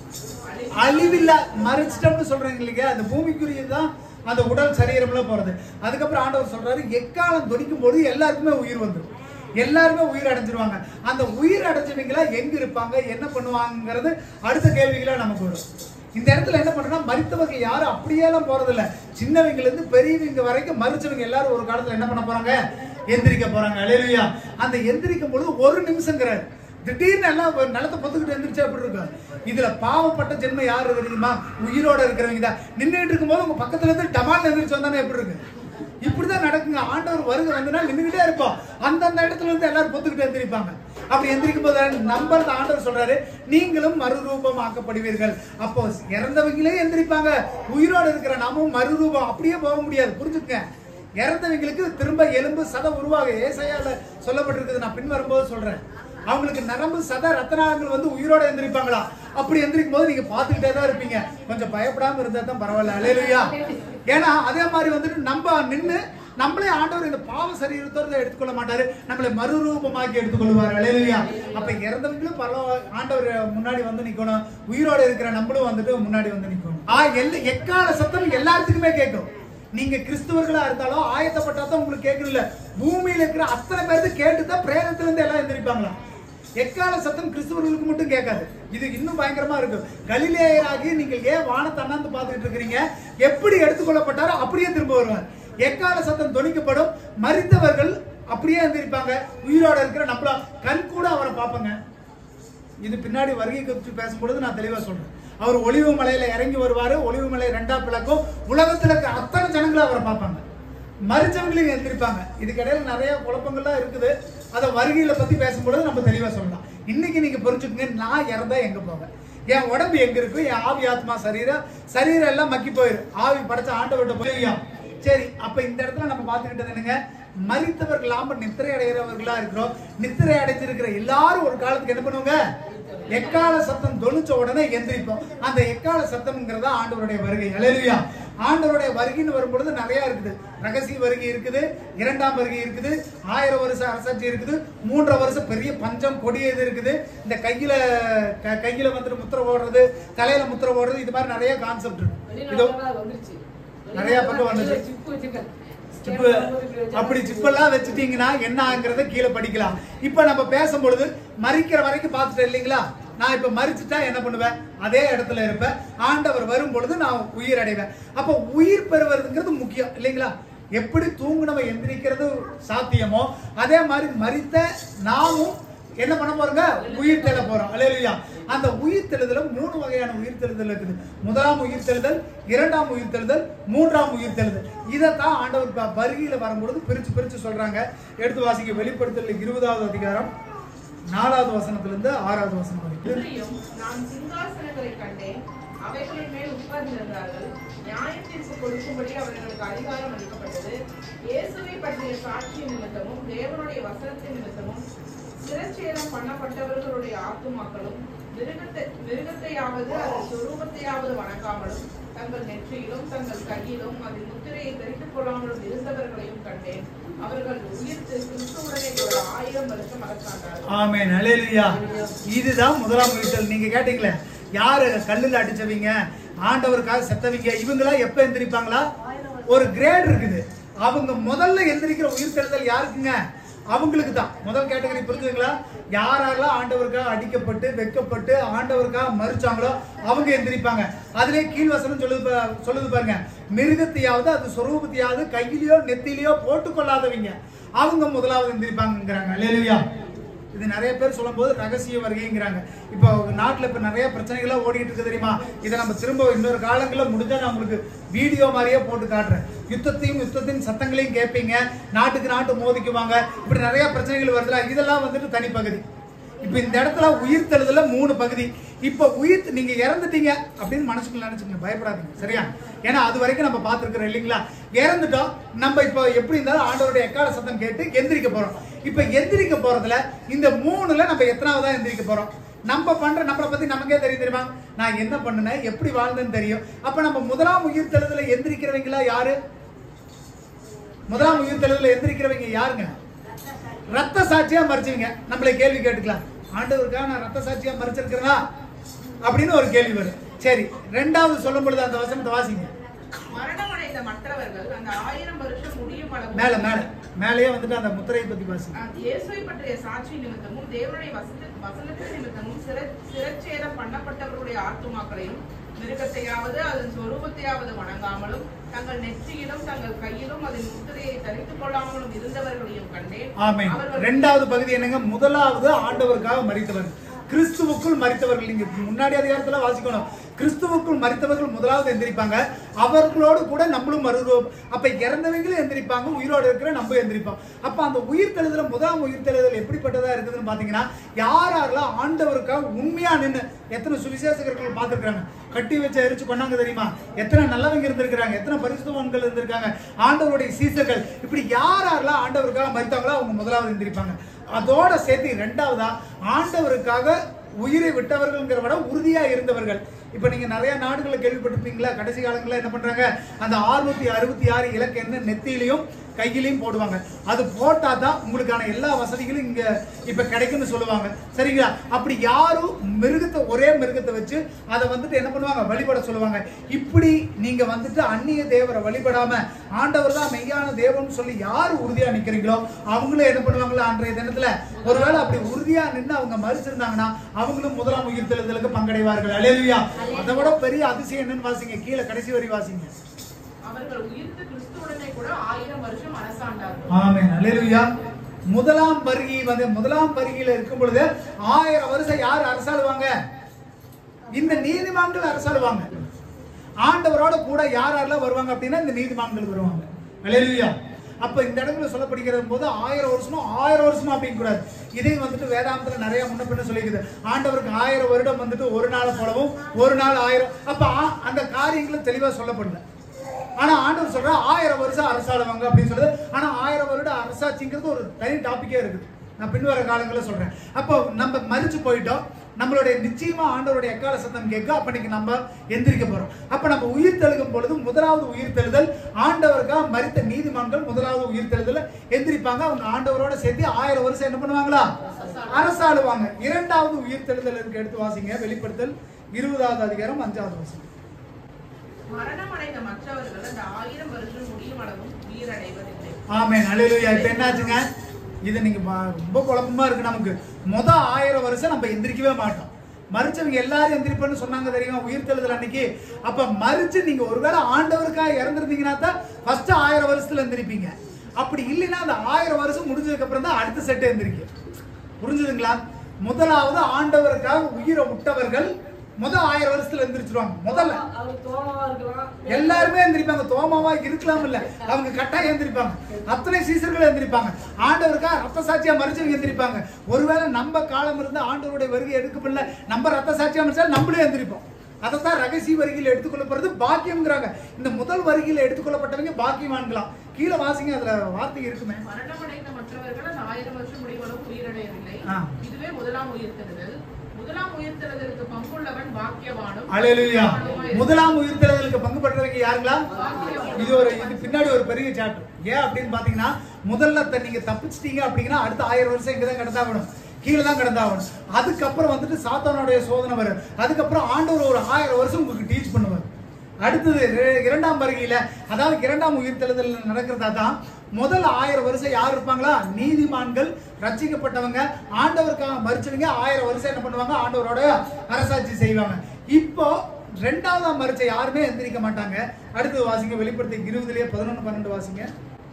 அழிவில்லா மறிச்சிட்டோம்னு சொல்றாங்க இல்லைங்க அந்த பூமிக்குரியதுதான் அந்த உடல் சரீரம்ல போறது அதுக்கப்புறம் ஆண்டவர் சொல்றாரு எக்காலம் துடிக்கும் போது எல்லாருக்குமே உயிர் வந்துடும் எல்லாருமே உயிர் அடைஞ்சிருவாங்க அந்த உயிர் அடைஞ்சவங்களா எங்க இருப்பாங்க என்ன பண்ணுவாங்கங்கிறது அடுத்த கேள்விகளா நமக்கு வரும் இந்த இடத்துல என்ன பண்றோம்னா மறித்தவங்க யாரும் அப்படியேலாம் போறது இல்ல சின்னவங்கல இருந்து பெரியவங்க வரைக்கும் மறிச்சவங்க எல்லாரும் ஒரு காலத்துல என்ன பண்ண போறாங்க எந்திரிக்க போறாங்க அலையிலுயா அந்த எந்திரிக்கும் பொழுது ஒரு நிமிஷங்கிறாரு திடீர்னு எல்லாம் ஒரு நிலத்தை பொத்துக்கிட்டு எந்திரிச்சா எப்படி இருக்கும் இதுல பாவப்பட்ட ஜென்மம் யாரு தெரியுமா உயிரோட இருக்கிறவங்க தான் நின்றுட்டு இருக்கும்போது உங்க பக்கத்துல இருந்து டமால் எந்திரிச்சு வந்தானே எப்படி இருக்கு இப்படிதான் நடக்குங்க ஆண்டவர் வருகை வந்துனா நின்றுகிட்டே இருப்போம் அந்தந்த இடத்துல இருந்து எல்லாரும் பொத்துக்கிட்டு எந்திரிப்பாங்க அப்படி எந்திரிக்கும் போது நம்பர் ஆண்டவர் சொல்றாரு நீங்களும் மறுரூபம் ஆக்கப்படுவீர்கள் அப்போ இறந்தவங்களே எந்திரிப்பாங்க உயிரோட இருக்கிற நாமும் மறுரூபம் அப்படியே போக முடியாது புரிஞ்சுக்கங்க இறந்தவங்களுக்கு திரும்ப எலும்பு சதை உருவாக ஏசையால சொல்லப்பட்டிருக்குது நான் பின் வரும்போது சொல்றேன் அவங்களுக்கு நரம்பு சத ரத்தனாங்கள் வந்து உயிரோட எந்திரிப்பாங்களா அப்படி எந்திரிக்கும் போது நீங்க பார்த்துக்கிட்டே தான் இருப்பீங்க கொஞ்சம் பயப்படாம இருந்தா தான் பரவாயில்ல அலையிலையா ஏன்னா அதே மாதிரி வந்துட்டு நம்ம நின்று நம்மளே ஆண்டவர் இந்த பாவ சரீரத்தோட எடுத்துக்கொள்ள மாட்டாரு நம்மளை மறுரூபமாக்கி எடுத்துக்கொள்வார் அலையிலையா அப்ப இறந்தவங்களும் பரவ ஆண்டவர் முன்னாடி வந்து நிக்கணும் உயிரோட இருக்கிற நம்மளும் வந்துட்டு முன்னாடி வந்து நிக்கணும் ஆ எல்லா எக்கால சத்தம் எல்லாத்துக்குமே கேட்கும் நீங்க கிறிஸ்துவர்களா இருந்தாலும் ஆயத்தப்பட்டா தான் உங்களுக்கு கேட்கல பூமியில இருக்கிற அத்தனை பேருக்கு கேட்டு தான் பிரேதத்துல இருந்து எல்லாம் எந்திரிப்பாங்களா எக்கால சத்தம் கிறிஸ்துவர்களுக்கு மட்டும் கேட்காது இது இன்னும் பயங்கரமா இருக்கு கலிலேயராகி நீங்கள் ஏன் வானத்தை அண்ணாந்து பார்த்துட்டு இருக்கிறீங்க எப்படி எடுத்துக்கொள்ளப்பட்டாரோ அப்படியே திரும்ப வருவார் எக்கால சத்தம் தொனிக்கப்படும் மரித்தவர்கள் அப்படியே எந்திரிப்பாங்க உயிரோட இருக்கிற நம்மள கண் கூட அவரை பார்ப்பங்க இது பின்னாடி வருகை குறித்து பேசும்பொழுது நான் தெளிவா சொல்றேன் அவர் ஒளிவு மலையில இறங்கி வருவாரு ஒளிவு மலை ரெண்டா பிளக்கும் உலகத்துல இருக்க அத்தனை ஜனங்களும் அவரை பார்ப்பாங்க மறிச்சவங்களையும் எந்திரிப்பாங்க இதுக்கிடையில நிறைய குழப்பங்கள்லாம் இருக்குது அதை வருகையில பத்தி பேசும்பொழுது நம்ம தெளிவா சொல்லலாம் இன்னைக்கு நீங்க புரிஞ்சுக்கங்க நான் இறந்தா எங்க போவேன் என் உடம்பு எங்க இருக்கு என் ஆவி ஆத்மா சரீரம் சரீரம் எல்லாம் மக்கி போயிரு ஆவி படைச்ச ஆண்டவர்கிட்ட போய் சரி அப்ப இந்த இடத்துல நம்ம பார்த்துக்கிட்டது என்னங்க மறித்தவர்கள் நாம நித்திரை அடைகிறவர்களா இருக்கிறோம் நித்திரை அடைஞ்சிருக்கிற எல்லாரும் ஒரு காலத்துக்கு என்ன பண்ணுவாங்க எக்கால சத்தம் தொழிச்ச உடனே எந்திரிப்போம் அந்த எக்கால சத்தம்ங்கிறதா ஆண்டவருடைய வருகை அலையிலுயா ஆண்டவருடைய வருகைன்னு வரும்பொழுது நிறைய இருக்குது ரகசிய வருகை இருக்குது இரண்டாம் வருகை இருக்குது ஆயிரம் வருஷம் அரசாட்சி இருக்குது மூன்றரை வருஷம் பெரிய பஞ்சம் கொடியது இருக்குது இந்த கையில க- கையில வந்துட்டு முத்திரை போடுறது தலையில முத்திரை போடுறது இது மாதிரி நிறைய கான்செப்ட் இருக்கு இதோ வெளிநாட்டுல வந்துருச்சு நிறைய பக்கம் வந்துச்சு. சிப்பு வச்சிருக்காங்க சிப்பு அப்படி சிப்பெல்லாம் வச்சுட்டீங்கன்னா என்ன ஆகுறத கீழே படிக்கலாம் இப்ப நம்ம பேசும்பொழுது மறிக்கிற வரைக்கும் பார்த்துட்டேன் இல்லைங்களா நான் இப்ப மறிச்சுட்டா என்ன பண்ணுவேன் அதே இடத்துல இருப்பேன் ஆண்டவர் வரும் பொழுது நான் உயிர் அடைவேன் அப்ப உயிர் பெறுவதுங்கிறது முக்கியம் இல்லைங்களா எப்படி தூங்குனவன் எந்திரிக்கிறது சாத்தியமோ அதே மாதிரி மறித்த நாமும் என்ன பண்ண போறோங்க உயிர் தெள போறோம் அல்லேலூயா அந்த உயிர் தெழுதல மூணு வகையான உயிர் தெழுதல் இருக்குது முதலாம் உயிர் தெழுதல் இரண்டாம் உயிர் தெழுதல் மூன்றாம் உயிர் தெழுதல் இதைத்தான் ஆண்டவர் ப- வருகையில வரும்பொழுது பிரிச்சு பிரிச்சு சொல்றாங்க எடுத்து வாசிக்க வெளிப்படுத்தல் இருபதாவது அதிகாரம் நாலாவது வசனத்திலிருந்து ஆறாவது வசனம் வரைக்கும் இன்றையும் நான் சிங்காசனங்களை கண்டேன் அவைகளின் மேல் உட்கார்ந்திருந்தார்கள் நியாயத்தீர்ப்பு கொடுக்கும்படி அவர்களுக்கு அதிகாரம் அளிக்கப்பட்டது இயேசுவை பற்றிய சாட்சி நிமித்தமும் தேவனுடைய வசனத்தின் நிமித்தமும் சிரச்சேதம் பண்ணப்பட்டவர்களுடைய ஆத்துமாக்களும் மிருகத்தை மிருகத்தையாவது அதன் சொரூபத்தையாவது வணங்காமலும் தங்கள் நெற்றியிலும் தங்கள் கையிலும் அதன் முத்திரையை தரித்துக் கொள்ளாமலும் இருந்தவர்களையும் கண்டேன் அவர்கள் உயிர்த்து கிறிஸ்துவுடனே கூட ஆயிரம் வருஷம் அரசாண்டார்கள் ஆமென் அல்லேலூயா இதுதான் முதலாம் உயிர்த்தல் நீங்க கேட்டீங்களே யாரு கல்லுல அடிச்சவங்க ஆண்டவருக்காக செத்தவங்க இவங்களாம் எப்ப எந்திரிப்பாங்களா ஒரு கிரேட் இருக்குது அவங்க முதல்ல எந்திரிக்கிற உயிர்த்தெழுதல் யாருக்குங்க அவங்களுக்கு தான் முதல் கேட்டகரி புரிஞ்சுங்களா யார் யாரெல்லாம் ஆண்டவருக்காக அடிக்கப்பட்டு வெக்கப்பட்டு ஆண்டவருக்காக மறிச்சாங்களோ அவங்க எந்திரிப்பாங்க அதுலயே கீழ்வசனம் சொல்லுது பா- சொல்லுது பாருங்க மிருகத்தையாவது அது சொரூபத்தையாவது கையிலயோ நெத்திலையோ போட்டுக்கொள்ளாதவங்க அவங்க முதலாவது எந்திரிப்பாங்கங்கிறாங்க அல்லேலூயா இது நிறைய பேர் சொல்லும்போது ரகசிய வருகைங்கிறாங்க இப்போ நாட்டில் இப்போ நிறைய பிரச்சனைகள்லாம் ஓடிட்டு இருக்கு தெரியுமா இதை நம்ம திரும்ப இன்னொரு காலங்களில் முடிஞ்சா நான் உங்களுக்கு வீடியோ மாதிரியே போட்டு காட்டுறேன் யுத்தத்தையும் யுத்தத்தின் சத்தங்களையும் கேட்பீங்க நாட்டுக்கு நாட்டு மோதிக்குவாங்க இப்படி நிறைய பிரச்சனைகள் வருதுல இதெல்லாம் வந்துட்டு தனிப்பகுதி இப்போ இந்த இடத்துல உயிர் தெழுதல மூணு பகுதி இப்போ உயிர் நீங்க இறந்துட்டீங்க அப்படின்னு மனசுக்குள்ள நினைச்சுங்க பயப்படாதீங்க சரியா ஏன்னா அது வரைக்கும் நம்ம பார்த்துருக்கிறோம் இல்லைங்களா இறந்துட்டோம் நம்ம இப்போ எப்படி இருந்தாலும் ஆண்டவருடைய எக்கால சத்தம் கேட்டு எந்திரிக்க போறோம் இப்போ எந்திரிக்க போறதுல இந்த மூணுல நம்ம எத்தனாவதா எந்திரிக்க போறோம் நம்ம பண்ற நம்மளை பத்தி நமக்கே தெரியும் தெரியுமா நான் என்ன பண்ணுனேன் எப்படி வாழ்ந்தேன்னு தெரியும் அப்ப நம்ம முதலாம் உயிர் தெழுதல எந்திரிக்கிறவங்களா யாரு முதலாம் உயிர் தெழுதல எந்திரிக்கிறவங்க யாருங்க ரத்த சாட்சியா மறிச்சவங்க நம்மளை கேள்வி கேட்டுக்கலாம் ஆண்டவருக்காக நான் ரத்த சாட்சியா மறிச்சிருக்கிறேனா அப்படின்னு ஒரு கேள்வி வரும் சரி ரெண்டாவது சொல்லும் பொழுது அந்த வசனத்தை வாசிங்க மரணமடைந்த மற்றவர்கள் அந்த ஆயிரம் வருஷம் முடியும் அளவு மேல மேல மேலேயே வந்துட்டு அந்த முத்திரையை பத்தி வாசிங்க ஆஹ், இயேசுவை பற்றிய சாட்சி நிமித்தமும் தேவனுடைய வசன வசனத்தின் நிமித்தமும் சிற சிரச்சேதம் பண்ணப்பட்டவர்களுடைய ஆத்துமாக்களையும் மிருகத்தையாவது அதன் சொரூபத்தையாவது வணங்காமலும் தங்கள் நெற்றியிலும் தங்கள் கையிலும் அதன் முத்திரையை தரித்துக் கொள்ளாமலும் இருந்தவர்களையும் கண்டேன் ஆமென் அவர்கள் ரெண்டாவது பகுதி என்னங்க முதலாவது ஆண்டவருக்காக மறித்தவர் கிறிஸ்துவுக்குள் மறித்தவர்கள் நீங்க முன்னாடி அதிகாரத்துல வாசிக்கணும் கிறிஸ்துவுக்குள் மறித்தவர்கள் முதலாவது எந்திரிப்பாங்க அவர்களோடு கூட நம்மளும் மறுவோம் அப்ப இறந்தவங்களும் எந்திரிப்பாங்க உயிரோடு இருக்கிற நம்ம எந்திரிப்போம் அப்ப அந்த உயிர் தெழுதல முதலாம் உயிர் தெழுதல் எப்படிப்பட்டதா இருக்குதுன்னு பாத்தீங்கன்னா யார் யாரெல்லாம் ஆண்டவருக்காக உண்மையா நின்று எத்தனை சுவிசேஷகர்கள் பார்த்துருக்காங்க கட்டி வச்சு எரிச்சு கொண்டாங்க தெரியுமா எத்தனை நல்லவங்க இருந்திருக்கிறாங்க எத்தனை பரிசுத்தவான்கள் இருந்திருக்காங்க ஆண்டவருடைய சீசர்கள் இப்படி யார் யாரெல்லாம் ஆண்டவருக்காக மறித்தாங்களோ அவங்க முதலாவது எந்திரிப்பாங்க அதோட சேர்த்து ரெண்டாவதா ஆண்டவருக்காக உயிரை விட்டவர்கள்ங்கிற விட உறுதியா இருந்தவர்கள் இப்ப நீங்க நிறைய நாடுகளை கேள்விப்பட்டிருப்பீங்களா கடைசி காலங்களில் என்ன பண்றாங்க அந்த 666 அறுபத்தி ஆறு இலக்கு என்ன நெத்தியிலையும் கையிலையும் போடுவாங்க அது போட்டா தான் உங்களுக்கான எல்லா வசதிகளும் இங்க இப்ப கிடைக்கும்னு சொல்லுவாங்க சரிங்களா அப்படி யாரும் மிருகத்தை ஒரே மிருகத்தை வச்சு அதை வந்துட்டு என்ன பண்ணுவாங்க வழிபட சொல்லுவாங்க இப்படி நீங்க வந்துட்டு அந்நிய தேவரை வழிபடாம ஆண்டவர் தான் மெய்யான தேவன் சொல்லி யார் உறுதியா நிக்கிறீங்களோ அவங்களும் என்ன பண்ணுவாங்களா அன்றைய தினத்துல ஒருவேளை அப்படி உறுதியா நின்று அவங்க மறிச்சிருந்தாங்கன்னா அவங்களும் முதலாம் உயிர் தெழுதலுக்கு பங்கடைவார்கள் அலேலுயா அதை விட பெரிய அதிசயம் என்னன்னு வாசிங்க கீழே கடைசி வரி வாசிங்க அவர்கள் உயிர்த்து கிறிஸ்துவுடனே கூட ஆயிரம் வருஷம் அரசாண்டார்கள் ஆமென் அல்லேலூயா முதலாம் வருகை வந்து முதலாம் வருகையில இருக்கும் பொழுது ஆயிரம் வருஷம் யார் அரசாளுவாங்க இந்த நீதிமான்கள் அரசாளுவாங்க ஆண்டவரோட கூட யார் யாரெல்லாம் வருவாங்க அப்படின்னா இந்த நீதிமான்கள் வருவாங்க அல்லேலூயா அப்ப இந்த இடத்துல சொல்லப்படுகிற போது ஆயிரம் வருஷமும் ஆயிரம் வருஷமா அப்படிங்க கூடாது இதே வந்துட்டு வேதாந்தத்துல நிறைய முன்ன பின்ன சொல்லிக்குது ஆண்டவருக்கு ஆயிரம் வருடம் வந்துட்டு ஒரு நாள் போலவும் ஒரு நாள் ஆயிரம் அப்ப ஆ- அந்த காரியங்களும் தெளிவா சொல்லப்படல ஆனா ஆண்டவர் சொல்ற ஆயிரம் வருஷம் அரசாளுவாங்க அப்படின்னு சொல்லுது ஆனா ஆயிரம் வருடம் அரசாட்சிங்கிறது ஒரு தனி டாபிக்கே இருக்குது நான் பின்வர காலங்களில் சொல்றேன் அப்போ நம்ம மறிச்சு போயிட்டோம் நம்மளுடைய நிச்சயமா ஆண்டவருடைய எக்கால சத்தம் கேட்க அப்ப இன்னைக்கு நம்ம எந்திரிக்க போறோம் அப்ப நம்ம உயிர் தெழுகும் பொழுது முதலாவது உயிர் தெழுதல் ஆண்டவருக்காக மறித்த நீதிமான்கள் முதலாவது உயிர் தெழுதல எந்திரிப்பாங்க அவங்க ஆண்டவரோட சேர்த்து ஆயிரம் வருஷம் என்ன பண்ணுவாங்களா அரசாளுவாங்க இரண்டாவது உயிர் தெழுதல் இருக்கு எடுத்து வாசிங்க வெளிப்படுத்தல் இருபதாவது அதிகாரம் அஞ்சாவது வருஷம் மரணம் அடைந்த மற்றவர்கள் அந்த ஆயிரம் வருஷம் முடியும் அளவும் உயிரடைவதில்லை ஆமென் அல்லேலூயா இப்போ என்னாச்சுங்க இது நீங்க பா- ரொம்ப குழப்பமா இருக்கு நமக்கு முத ஆயிரம் வருஷம் நம்ம எந்திரிக்கவே மாட்டோம் மறிச்சவங்க எல்லாரும் எந்திரிப்பேன்னு சொன்னாங்க தெரியுமா உயிர் தெழுதல் அன்னைக்கு அப்ப மறிச்சு நீங்க ஒருவேளை ஆண்டவருக்காக இறந்துருந்தீங்கன்னா தான் ஃபர்ஸ்ட் ஆயிரம் வருஷத்துல எந்திரிப்பீங்க அப்படி இல்லைன்னா அந்த ஆயிரம் வருஷம் முடிஞ்சதுக்கு அப்புறம் தான் அடுத்த செட்டு எந்திரிக்கும் புரிஞ்சுதுங்களா முதலாவது ஆண்டவருக்காக உயிரை விட்டவர்கள் முத ஆயிரம் வருஷத்துல எந்திரிச்சிருவாங்க முதல்ல அவர் தோமாவா இருக்கலாம் எல்லாருமே எந்திரிப்பாங்க தோமாவா இருக்கலாம் இல்ல அவங்க கட்டாயம் எந்திரிப்பாங்க அத்தனை சீசர்கள் எந்திரிப்பாங்க ஆண்டவருக்கா ரத்த சாட்சியா மறிச்சவங்க எந்திரிப்பாங்க ஒருவேளை நம்ம காலம் இருந்து ஆண்டவருடைய வருகை எடுக்கப்படல நம்ம ரத்த சாட்சியா மறிச்சாலும் நம்மளே எந்திரிப்போம் அதைத்தான் ரகசிய வருகையில் எடுத்துக்கொள்ளப்படுறது பாக்கியம்ங்கிறாங்க இந்த முதல் வருகையில் எடுத்துக்கொள்ளப்பட்டவங்க பாக்கியவான்களாம் கீழே வாசிங்க அதுல வார்த்தை இருக்குமே மரணம் அடைந்த மற்றவர்கள் அந்த ஆயிரம் வருஷம் முடியும் அளவு உயிரடையவில்லை ஆ. இதுவே முதலாம் உயிர்த்தெழுதல் முதலாம் உயிர்த்தெழுதலுக்கு பங்குள்ளவன் பாக்கியவானும் அலையலுயா பாக்கியவானுமாய் முதலாம் உயிர்த்தெழுதலுக்கு பங்கு பெற்றவங்க யாருங்களா இது ஒரு இது பின்னாடி ஒரு பெரிய சாப்டர் ஏன் அப்படின்னு பாத்தீங்கன்னா முதல்ல த- நீங்க தப்பிச்சிட்டீங்க அப்படின்னா அடுத்த ஆயிரம் வருஷம் இங்க தான் கிடந்தாகணும் கீழே தான் கிடந்தாகணும் அதுக்கப்புறம் வந்துட்டு சாத்தானுடைய சோதனை வரும் அதுக்கப்புறம் ஆண்டவர் ஒரு ஆயிரம் வருஷம் உங்களுக்கு டீச் பண்ணுவார் அடுத்தது இர- இரண்டாம் வருகையில அதாவது இரண்டாம் உயிர்த்தெழுதல் நடக்கிறதா தான் முதல் ஆயிரம் வருஷம் யார் இருப்பாங்களா நீதிமான்கள் ரட்சிக்கப்பட்டவங்க ஆண்டவருக்காக மறிச்சவங்க ஆயிரம் வருஷம் என்ன பண்ணுவாங்க ஆண்டவரோட அரசாட்சி செய்வாங்க இப்போ ரெண்டாவதாம் மறிச்ச யாருமே எந்திரிக்க மாட்டாங்க அடுத்தது வாசிங்க வெளிப்படுத்தி இருபதுலயே பதினொன்று பன்னெண்டு வாசிங்க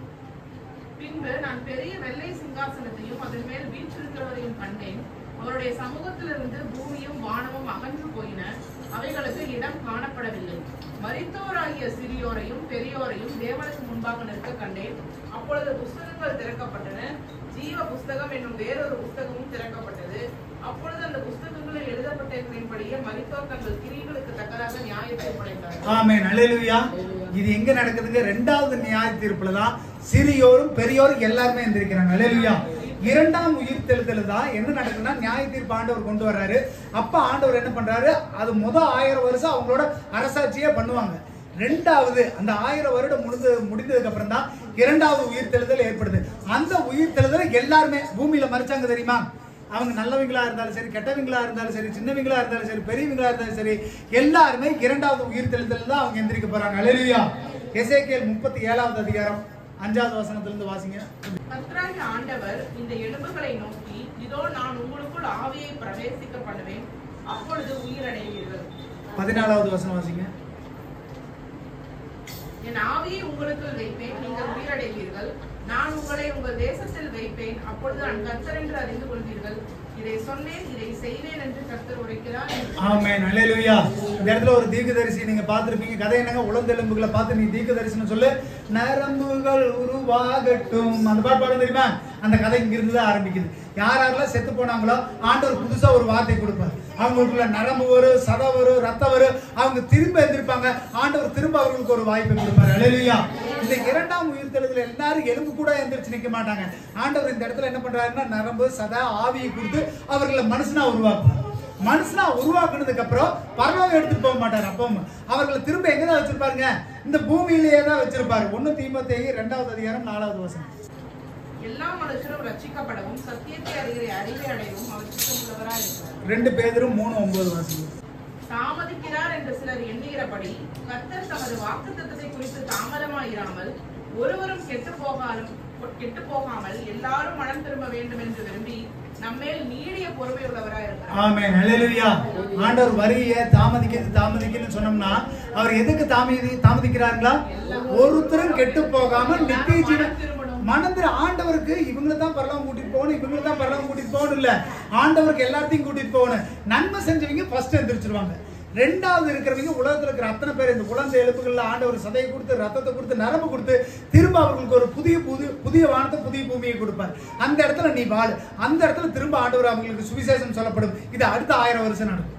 பின்பு நான் பெரிய வெள்ளை சிங்காசனத்தையும் அதன் மேல் வீற்றிருக்கிறவரையும் கண்டேன் அவருடைய சமூகத்திலிருந்து பூமியும் வானமும் அகன்று போயின அவைகளுக்கு இடம் காணப்படவில்லை மரித்தோராகிய சிறியோரையும் பெரியோரையும் தேவனுக்கு முன்பாக நிற்க கண்டேன் அப்பொழுது புஸ்தகங்கள் திறக்கப்பட்டன ஜீவ புஸ்தகம் என்னும் வேறொரு புஸ்தகமும் திறக்கப்பட்டது அப்பொழுது அந்த புஸ்தகங்களில் எழுதப்பட்டிருக்கிறபடியே மரித்தோர் தங்கள் கிரிகளுக்கு தக்கதாக நியாயத்தை படைத்தார்கள் ஆமென் அல்லேலூயா இது எங்க நடக்குதுங்க ரெண்டாவது நியாய தீர்ப்புல தான் சிறியோரும் பெரியோரும் எல்லாருமே எந்திரிக்கிறாங்க அல்லேலூயா இரண்டாம் உயிர் தெழுதல் தான் என்ன நடக்குதுன்னா நியாய தீர்ப்பு ஆண்டவர் கொண்டு வர்றாரு அப்ப ஆண்டவர் என்ன பண்றாரு அது முத ஆயிரம் வருஷம் அவங்களோட அரசாட்சியே பண்ணுவாங்க ரெண்டாவது அந்த ஆயிரம் வருடம் முடிந்து முடிந்ததுக்கு அப்புறம் தான் இரண்டாவது உயிர் தெழுதல் ஏற்படுது அந்த உயிர் தெழுதல் எல்லாருமே பூமியில மறிச்சாங்க தெரியுமா அவங்க நல்லவங்களா இருந்தாலும் சரி கெட்டவங்களா இருந்தாலும் சரி சின்னவங்களா இருந்தாலும் சரி பெரியவங்களா இருந்தாலும் சரி எல்லாருமே இரண்டாவது உயிர் தெழுதல் தான் அவங்க எந்திரிக்க போறாங்க அலையா எசேக்கியல் முப்பத்தி ஏழாவது அதிகாரம் அஞ்சாவது வசனத்திலிருந்து வாசிங்க கர்த்தராகிய ஆண்டவர் இந்த எலும்புகளை நோக்கி இதோ நான் உங்களுக்குள் ஆவியை பிரவேசிக்க பண்ணுவேன் அப்பொழுது உயிரடைவீர்கள் பதினாலாவது வசனம் வாசிங்க என் ஆவியை உங்களுக்குள் வைப்பேன் நீங்கள் உயிரடைவீர்கள் நான் உங்களை உங்கள் தேசத்தில் வைப்பேன் அப்பொழுது நான் கர்த்தர் என்று அறிந்து கொள்வீர்கள் இதை சொன்னேன் இதை செய்வேன் என்று கர்த்தர் உரைக்கிறார் என்று ஆமென் அல்லேலூயா இந்த இடத்துல ஒரு தீர்க்கதரிசி நீங்க பார்த்திருப்பீங்க கதை என்னங்க உளந்தெலும்புகளை பார்த்து நீ தீர்க்கதரிசனம் சொல்லு நரம்புகள் உருவாகட்டும் அந்த பாட்டு பாடம் தெரியுமா அந்த கதை இங்க இருந்து தான் ஆரம்பிக்குது யார் யாரெல்லாம் செத்து போனாங்களோ ஆண்டவர் புதுசா ஒரு வார்த்தை கொடுப்பார் அவங்களுக்குள்ள நரம்பு வரும் சதை வரும் ரத்தம் வரும் அவங்க திரும்ப எந்திருப்பாங்க ஆண்டவர் திரும்ப அவர்களுக்கு ஒரு வாய்ப்பை கொடுப்பார் அல்லேலூயா இந்த இரண்டாம் உயிர்த்தெழுதல் எல்லாரும் எலும்பு கூட எந்திரிச்சு நிக்க மாட்டாங்க ஆண்டவர் இந்த இடத்துல என்ன பண்றாருன்னா நரம்பு சதை ஆவியை கொடுத்து அவர்களை மனுஷனா உருவாக்குவார் மனுஷனா உருவாக்குனதுக்கு அப்புறம் பரலோகம் எடுத்துட்டு போக மாட்டார் அப்போ அவர்களை திரும்ப எங்க தான் வச்சிருப்பாருங்க இந்த பூமியிலேயே தான் வச்சிருப்பாரு ஒண்ணு தீமத்தேயு ரெண்டாவது அதிகாரம் நாலாவது வசனம் எல்லா மனுஷரும் ரட்சிக்கப்படவும் சத்தியத்தை அறிகிற அறிவை அடையவும் அவர் சித்தமுள்ளவராய் இருக்கிறார் ரெண்டு பேரும் மூணு ஒன்பது வசனம் தாமதிக்கிறார் என்று சிலர் எண்ணுகிறபடி கர்த்தர் தமது வாக்குத்தத்தத்தை குறித்து தாமதமாயிராமல் ஒருவரும் கெட்டு போகாலும் கெட்டு போகாமல் எல்லாரும் மனம் திரும்ப வேண்டும் என்று விரும்பி நம்மேல் நீடிய பொறுமை உள்ளவராய் இருக்கிறார் ஆமென் ஹalleluya ஆண்டவர் வருகைய தாமதிக்கிறது தாமதிக்குன்னு சொன்னோம்னா அவர் எதுக்கு தாமதி தாமதிக்கிறாருங்களா ஒருத்தரும் கெட்டு போகாம நித்திய ஜீவன் மனந்திர ஆண்டவருக்கு இவங்களை தான் பரலவம் கூட்டிட்டு போகணும் இவங்களை தான் பரலவம் கூட்டிட்டு போகணும் இல்ல ஆண்டவருக்கு எல்லாத்தையும் கூட்டிட்டு போகணும் நன்மை செஞ்சவங்க ஃபர்ஸ்ட் எந்திரிச்சிருவாங்க ரெண்டாவது இருக்கிறவங்க உலகத்துல இருக்கிற அத்தனை பேர் இந்த குழந்தை எழுப்புகள்ல ஆண்டவர் சதையை கொடுத்து ரத்தத்தை கொடுத்து நரம்பு கொடுத்து திரும்ப அவர்களுக்கு ஒரு புதிய புது புதிய வானத்தை புதிய பூமியை கொடுப்பார் அந்த இடத்துல நீ வாழு அந்த இடத்துல திரும்ப ஆண்டவர் அவங்களுக்கு சுவிசேஷம் சொல்லப்படும் இது அடுத்த ஆயிரம் வருஷம் நடக்கும்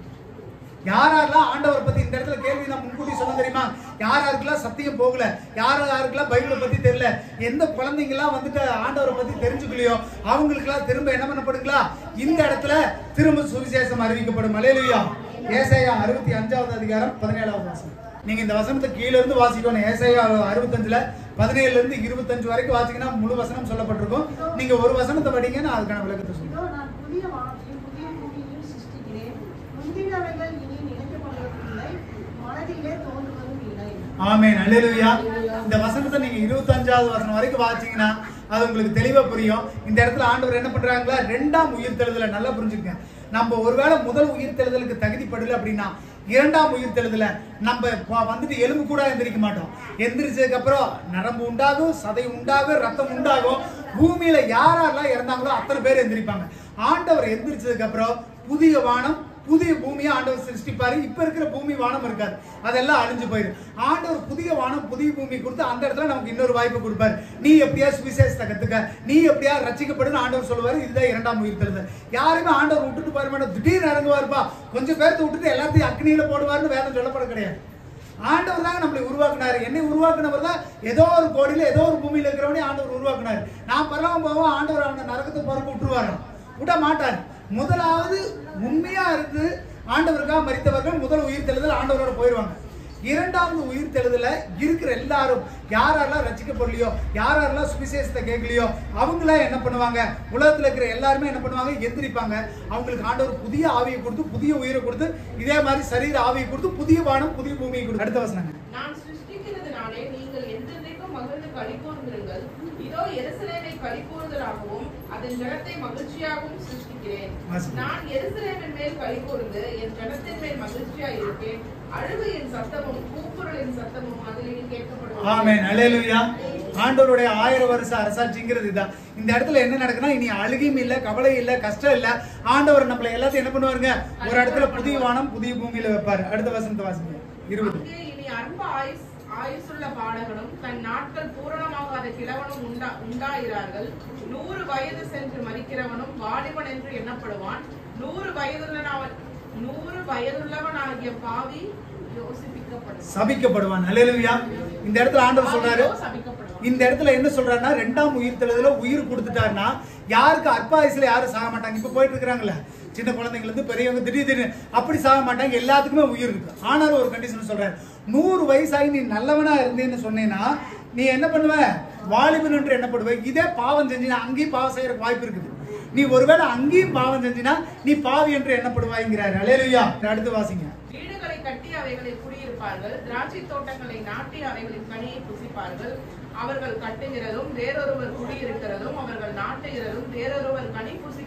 யார் யாரெல்லாம் ஆண்டவரை பத்தி இந்த இடத்துல கேள்வி நான் முன்கூட்டி சொல்ல தெரியுமா யார் யாருக்கெல்லாம் சத்தியம் போகல யார் யாருக்கெல்லாம் பைபிளை பத்தி தெரியல எந்த குழந்தைங்கலாம் வந்துட்டு ஆண்டவரை பத்தி தெரிஞ்சுக்கலையோ அவங்களுக்கெல்லாம் திரும்ப என்ன பண்ணப்படுங்களா இந்த இடத்துல திரும்ப சுவிசேஷம் அறிவிக்கப்படும் அலையலுயா ஏசாயா அறுபத்தி அஞ்சாவது அதிகாரம் பதினேழாவது வசனம் நீங்க இந்த வசனத்தை கீழ இருந்து வாசிக்கணும் ஏசாயா அறுபத்தஞ்சுல பதினேழுல இருந்து இருபத்தஞ்சு வரைக்கும் வாசிங்கன்னா முழு வசனம் சொல்லப்பட்டிருக்கும் நீங்க ஒரு வசனத்தை படிங்க நான் அதுக்கான விளக்கத்தை சொல்றேன் இதோ நான் புதிய வானத்தையும் புதிய பூமியையும் சிருஷ்டிக்கிறேன் முந்தினவைகள் இனி நினைக்கப்படுவதில்லை மனதிலே தோன்றுவதும் இல்லை ஆமென் அல்லேலூயா இந்த வசனத்தை நீங்க இருபத்தஞ்சாவது வசனம் வரைக்கும் வாசிங்கன்னா அது உங்களுக்கு தெளிவா புரியும் இந்த இடத்துல ஆண்டவர் என்ன பண்றாங்களா ரெண்டாம் உயிர்த்தெழுதல நல்லா புரிஞ்சுக்கங்க நம்ம ஒருவேளை முதல் உயிர்த்தெழுதலுக்கு தகுதிப்படல அப்படின்னா இரண்டாம் உயிர்த்தெழுதல நம்ம ப- வந்துட்டு எலும்பு கூட எந்திரிக்க மாட்டோம் எந்திரிச்சதுக்கு அப்புறம் நரம்பு உண்டாகும் சதை உண்டாகும் ரத்தம் உண்டாகும் பூமியில யாரெல்லாம் இறந்தாங்களோ அத்தனை பேர் எந்திரிப்பாங்க ஆண்டவர் எந்திரிச்சதுக்கு அப்புறம் புதிய வானம் புதிய பூமியை ஆண்டவர் சிருஷ்டிப்பாரு இப்ப இருக்கிற பூமி வானம் இருக்காது அதெல்லாம் அழிஞ்சு போயிடும் ஆண்டவர் புதிய வானம் புதிய பூமி கொடுத்து அந்த இடத்துல நமக்கு இன்னொரு வாய்ப்பு கொடுப்பாரு நீ எப்படியா சுவிசேஷத்தை கத்துக்க நீ எப்படியா ரசிக்கப்படுன்னு ஆண்டவர் சொல்லுவாரு இதுதான் இரண்டாம் உயிர் தருதல் யாருமே ஆண்டவர் விட்டுட்டு போயிட மாட்டோம் திடீர்னு இறங்குவாருப்பா கொஞ்சம் பேர்த்த விட்டுட்டு எல்லாத்தையும் அக்னியில போடுவாருன்னு வேதம் சொல்லப்பட கிடையாது ஆண்டவர் தாங்க நம்மளை உருவாக்குனாரு என்னை உருவாக்குனவர் தான் ஏதோ ஒரு கோடியில ஏதோ ஒரு பூமியில இருக்கிறவனே ஆண்டவர் உருவாக்குனாரு நான் பரவாம போவோம் ஆண்டவர் அவனை நரகத்தை பிறகு விட்டுருவாராம் விட மாட்டார் முதலாவது உண்மையா இருந்து ஆண்டவருக்காக மறித்தவர்கள் முதல் உயிர் தெழுதல் ஆண்டவரோட போயிடுவாங்க இரண்டாவது உயிர் தெழுதல இருக்கிற எல்லாரும் யார் யாரெல்லாம் ரசிக்கப்படலையோ யார் யாரெல்லாம் சுவிசேஷத்தை கேட்கலையோ அவங்களாம் என்ன பண்ணுவாங்க உலகத்துல இருக்கிற எல்லாருமே என்ன பண்ணுவாங்க எந்திரிப்பாங்க அவங்களுக்கு ஆண்டவர் புதிய ஆவியை கொடுத்து புதிய உயிரை கொடுத்து இதே மாதிரி சரீர ஆவியை கொடுத்து புதிய வானம் புதிய பூமியை கொடுத்து அடுத்த வசனங்க நான் சிருஷ்டிக்கிறதுனாலே நீங்கள் என்றென்றைக்கும் மகிழ்ந்து களிகூர்ந்திருங்கள் இதோ எருசலேமை களிகூறுதலாகவும் அதன் ஜனத்தை மகிழ்ச்சியாகவும் சிருஷ்டிக்கிறேன் வாசி. நான் எருசலேமின் மேல் களிகூர்ந்து என் ஜனத்தின் மேல் மகிழ்ச்சியாய் இருப்பேன் அழுகையின் சத்தமும் கூக்குரலின் சத்தமும் அதில் இனி கேட்கப்படும் ஆமென் அல்லேலூயா ஆண்டவருடைய ஆயிரம் வருஷ அரசாட்சிங்கிறது இதுதான் இந்த இடத்துல என்ன நடக்குன்னா இனி அழுகையும் இல்ல கவலை இல்ல கஷ்டம் இல்ல ஆண்டவர் நம்மள எல்லாத்தையும் என்ன பண்ணுவாருங்க ஒரு இடத்துல புதிய வானம் புதிய பூமியில வைப்பாரு அடுத்த வசனத்தை வாசிங்க இருபது அங்கே இனி அற்ப ஆயுஸ் ஆயுசுள்ள பாடகனும் தன் நாட்கள் பூரணமாகாத கிழவனும் உண்டா உண்டாகிறார்கள் நூறு வயது சென்று மறிக்கிறவனும் வாலிபன் என்று எண்ணப்படுவான் நூறு வயதுள்ளவன் நூறு வயதுள்ளவனாகிய பாவி யோசிப்பிக்கப்படும் சபிக்கப்படுவான் அல்லேலூயா இந்த இடத்துல ஆண்டவர் சொல்றாரு சபிக்கப்படுவான் இந்த இடத்துல என்ன சொல்றாருன்னா ரெண்டாம் உயிர் தெழுதல உயிர் கொடுத்துட்டாருன்னா யாருக்கு அற்ப வயசுல யாரும் சாக மாட்டாங்க இப்ப போயிட்டு இருக்கிறாங்கல்ல சின்ன குழந்தைங்கல இருந்து பெரியவங்க திடீர் திடீர்னு அப்படி சாக மாட்டாங்க எல்லாத்துக்குமே உயிர் இருக்கு ஆனாலும் ஒரு கண்டிஷன் சொல்றாரு நூறு வயசாகி நீ நல்லவனா இருந்தேன்னு சொன்னேன்னா நீ என்ன பண்ணுவ வாலிபன் என்று எண்ணப்படுவ இதே பாவம் செஞ்சினா அங்கேயும் பாவம் செய்யறதுக்கு வாய்ப்பு இருக்குது நீ ஒருவேளை அங்கேயும் பாவம் செஞ்சினா நீ பாவி என்று எண்ணப்படுவாய்ங்கிறாரு அலேலுயா அடுத்து வாசிங்க வீடுகளை கட்டி அவைகளில் குடியிருப்பார்கள் திராட்சை தோட்டங்களை நாட்டி அவைகளின் கனியை புசிப்பார்கள் அவர்கள் கட்டுகிறதும் வேறொருவர் குடியிருக்கிறதும் அவர்கள் நாட்டுகிறதும் வேறொருவர் கனி புசிக்கிறதுமா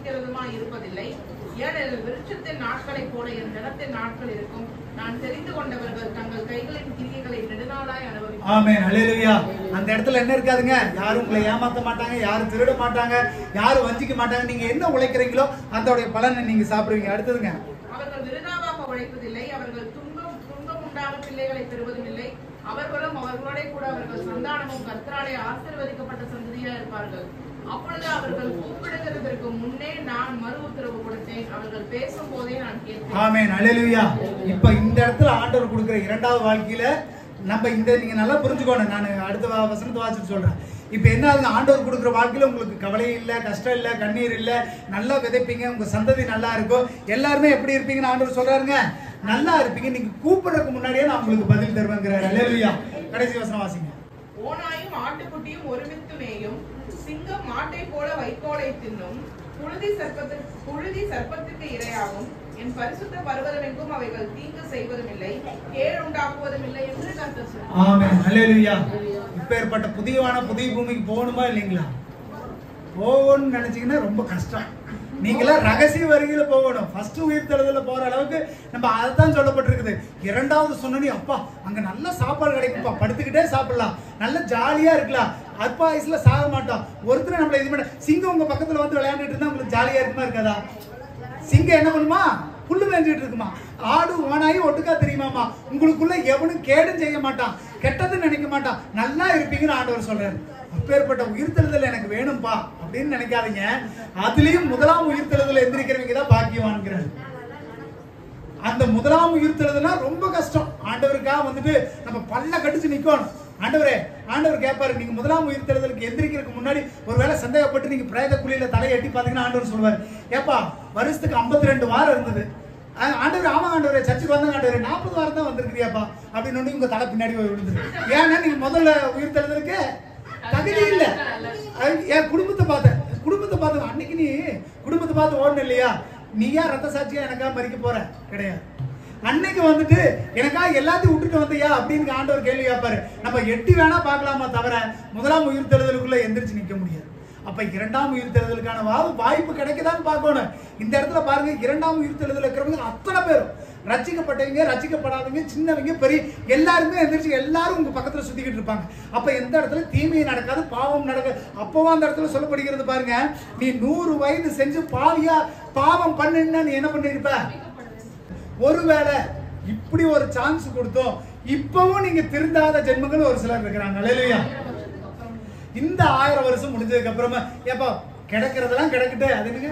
நிரந்தரமாய் இருப்பதில்லை ஏனெனில் விருட்சத்தின் நாட்களைப் போல என் நிலத்தின் நாட்கள் இருக்கும் நான் தெரிந்து கொண்டவர்கள் தங்கள் கைகளின் கிரியைகளை நெடுநாளாய் அனுபவிப்பார்கள் ஆமென் அல்லேலூயா அந்த இடத்துல என்ன இருக்காதுங்க யாரும் உங்களை ஏமாத்த மாட்டாங்க யாரும் திருட மாட்டாங்க யாரும் வஞ்சிக்க மாட்டாங்க நீங்க என்ன உழைக்கிறீங்களோ அதோடைய பலனை நீங்க சாப்பிடுவீங்க அடுத்ததுங்க அவர்கள் விருதாவாக உழைப்பதில்லை அவர்கள் துன்பம் துன்பம் உண்டான பிள்ளைகளை பெறுவதும் இல்லை அவர்களும் அவர்களோட கூட அவர்கள் சந்தானமும் கர்த்தராலே ஆசீர்வதிக்கப்பட்ட சந்ததியா இருப்பார்கள் அப்பொழுது அவர்கள் கூப்பிடுகிறதற்கு முன்னே நான் மறு உத்தரவு கொடுத்தேன் அவர்கள் பேசும் போதே நான் கேட்டேன் ஆமென் அல்லேலூயா இப்ப இந்த இடத்துல ஆண்டவர் கொடுக்கிற இரண்டாவது வாழ்க்கையில நம்ம இந்த நீங்க நல்லா புரிஞ்சுக்கோணும் நான் அடுத்த வ- வசனத்தை வாசிச்சு சொல்றேன் இப்ப என்ன ஆகுது ஆண்டவர் கொடுக்குற வாழ்க்கையில உங்களுக்கு கவலை இல்ல கஷ்டம் இல்ல கண்ணீர் இல்ல நல்லா விதைப்பீங்க உங்க சந்ததி நல்லா இருக்கும் எல்லாருமே எப்படி இருப்பீங்கன்னு ஆண்டவர் சொல்றாருங்க நல்லா இருப்பீங்க நீங்க கூப்பிடுறதுக்கு முன்னாடியே நான் உங்களுக்கு பதில் தருவேங்கிறார் அல்லேலூயா கடைசி வசனம் வாசிங்க ஓனாயும் ஆட்டுக்குட்டியும் ஒருமித்து மேயும் சிங்கம் மாட்டை போல வைக்கோலை தின்னும் புழுதி சர்ப்பத்திற்கு புழுதி சர்ப்பத்திற்கு இரையாகும் என் பரிசுத்த பர்வதமெங்கும் அவைகள் தீங்கு செய்வதும் இல்லை கேடு உண்டாக்குவதும் இல்லை என்று கர்த்தர் சொன்னார் ஆமென் அல்லேலூயா இப்பேற்பட்ட புதியவான புதிய பூமிக்கு போகணுமா இல்லைங்களா போகணும்னு நினைச்சீங்கன்னா ரொம்ப கஷ்டம் நீங்களாம் ரகசிய வருகையில போகணும் ஃபர்ஸ்ட் உயிர் தழுதல போற அளவுக்கு நம்ம அதைத்தான் சொல்லப்பட்டிருக்குது இரண்டாவது சொன்னனே அப்பா அங்க நல்ல சாப்பாடு கிடைக்கும்ப்பா படுத்துக்கிட்டே சாப்பிடலாம் நல்ல ஜாலியா இருக்கலாம் அற்ப வயசுல சாக மாட்டோம் ஒருத்தர் நம்மள இது பண்ண சிங்கம் உங்க பக்கத்துல வந்து விளையாண்டுட்டு இருந்தா உங்களுக்கு ஜாலியா இருக்குமா இருக்காதா சிங்கம் என்ன பண்ணுமா புல்லு மேய்ஞ்சிட்டு இருக்குமா ஆடு ஓனாயி ஒட்டுக்கா தெரியுமாமா உங்களுக்குள்ள எவனும் கேடும் செய்ய மாட்டான் கெட்டதுன்னு நினைக்க மாட்டான் நல்லா இருப்பீங்கன்னு ஆண்டவர் சொல்றாரு அப்பேற்பட்ட உயிர்த்தெழுதல் எனக்கு வேணும்பா அப்படின்னு நினைக்காதீங்க அதுலயும் முதலாம் உயிர்த்தெழுதல் எந்திரிக்கிறவங்க தான் பாக்கியவான்கிறாரு அந்த முதலாம் உயிர்த்தெழுதுனா ரொம்ப கஷ்டம் ஆண்டவருக்காக வந்துட்டு நம்ம பல்ல கடிச்சு நிக்கணும் ஆண்டவரே ஆண்டவர் கேட்பாரு நீங்க முதலாம் உயிர்த்தெழுதலுக்கு எந்திரிக்கிறதுக்கு முன்னாடி ஒருவேளை சந்தேகப்பட்டு நீங்க பிரேத குழியில தலையை எட்டி பாத்தீங்கன்னா ஆண்டவர் சொல்லுவார் ஏப்பா வருஷத்துக்கு 52 ரெண்டு வாரம் இருந்தது ஆ- ஆண்டவர் ஆமா ஆண்டவரே சர்ச்சுக்கு வந்தாங்க ஆண்டவரே நாற்பது வாரம் தான் வந்திருக்கிறியாப்பா அப்படின்னு ஒண்ணு உங்க தலை பின்னாடி போய் விழுந்துரு ஏன்னா நீங்க முதல்ல உயிர்த்தெழுதலுக்கு தகுதி இல்ல அது என் குடும்பத்தை பார்த்தேன் குடும்பத்தை பார்த்து அன்னைக்கு நீ குடும்பத்தை பார்த்து ஓடணும் இல்லையா நீயா ரத்த சாட்சியா எனக்கா மறிக்க போற கிடையாது அன்னைக்கு வந்துட்டு எனக்கா எல்லாத்தையும் விட்டுட்டு வந்தியா அப்படின்னு ஆண்டவர் கேள்வி கேட்பாரு நம்ம எட்டி வேணா பார்க்கலாமா தவிர முதலாம் உயிர் தெழுதலுக்குள்ள எந்திரிச்சு நிக்க முடியாது அப்ப இரண்டாம் உயிர் தெழுதலுக்கான வா- வாய்ப்பு கிடைக்குதான்னு பார்க்கணும் இந்த இடத்துல பாருங்க இரண்டாம் உயிர் தெழுதல் இருக்கிறவங்க அத்தனை பேரும் ரச்சிக்கப்பட்டவங்க ரச்சிக்கப்படாதவங்க சின்னவங்க பெரிய எல்லாருமே எந்திரிச்சு எல்லாரும் உங்க பக்கத்துல சுத்திக்கிட்டு இருப்பாங்க அப்ப எந்த இடத்துல தீமை நடக்காது பாவம் நடக்காது அப்பவும் அந்த இடத்துல சொல்லப்படுகிறது பாருங்க நீ நூறு வயது செஞ்சு பாவியா பாவம் பண்ணுன்னா நீ என்ன பண்ணிருப்ப ஒருவேளை இப்படி ஒரு சான்ஸ் கொடுத்தோம் இப்பவும் நீங்க திருந்தாத ஜென்மங்கள் ஒரு சிலர் இருக்கிறாங்க அல்லேலூயா இந்த ஆயிரம் வருஷம் முடிஞ்சதுக்கு அப்புறமா ஏப்பா கிடக்கிறதெல்லாம் கிடக்கட்டு அது என்னங்க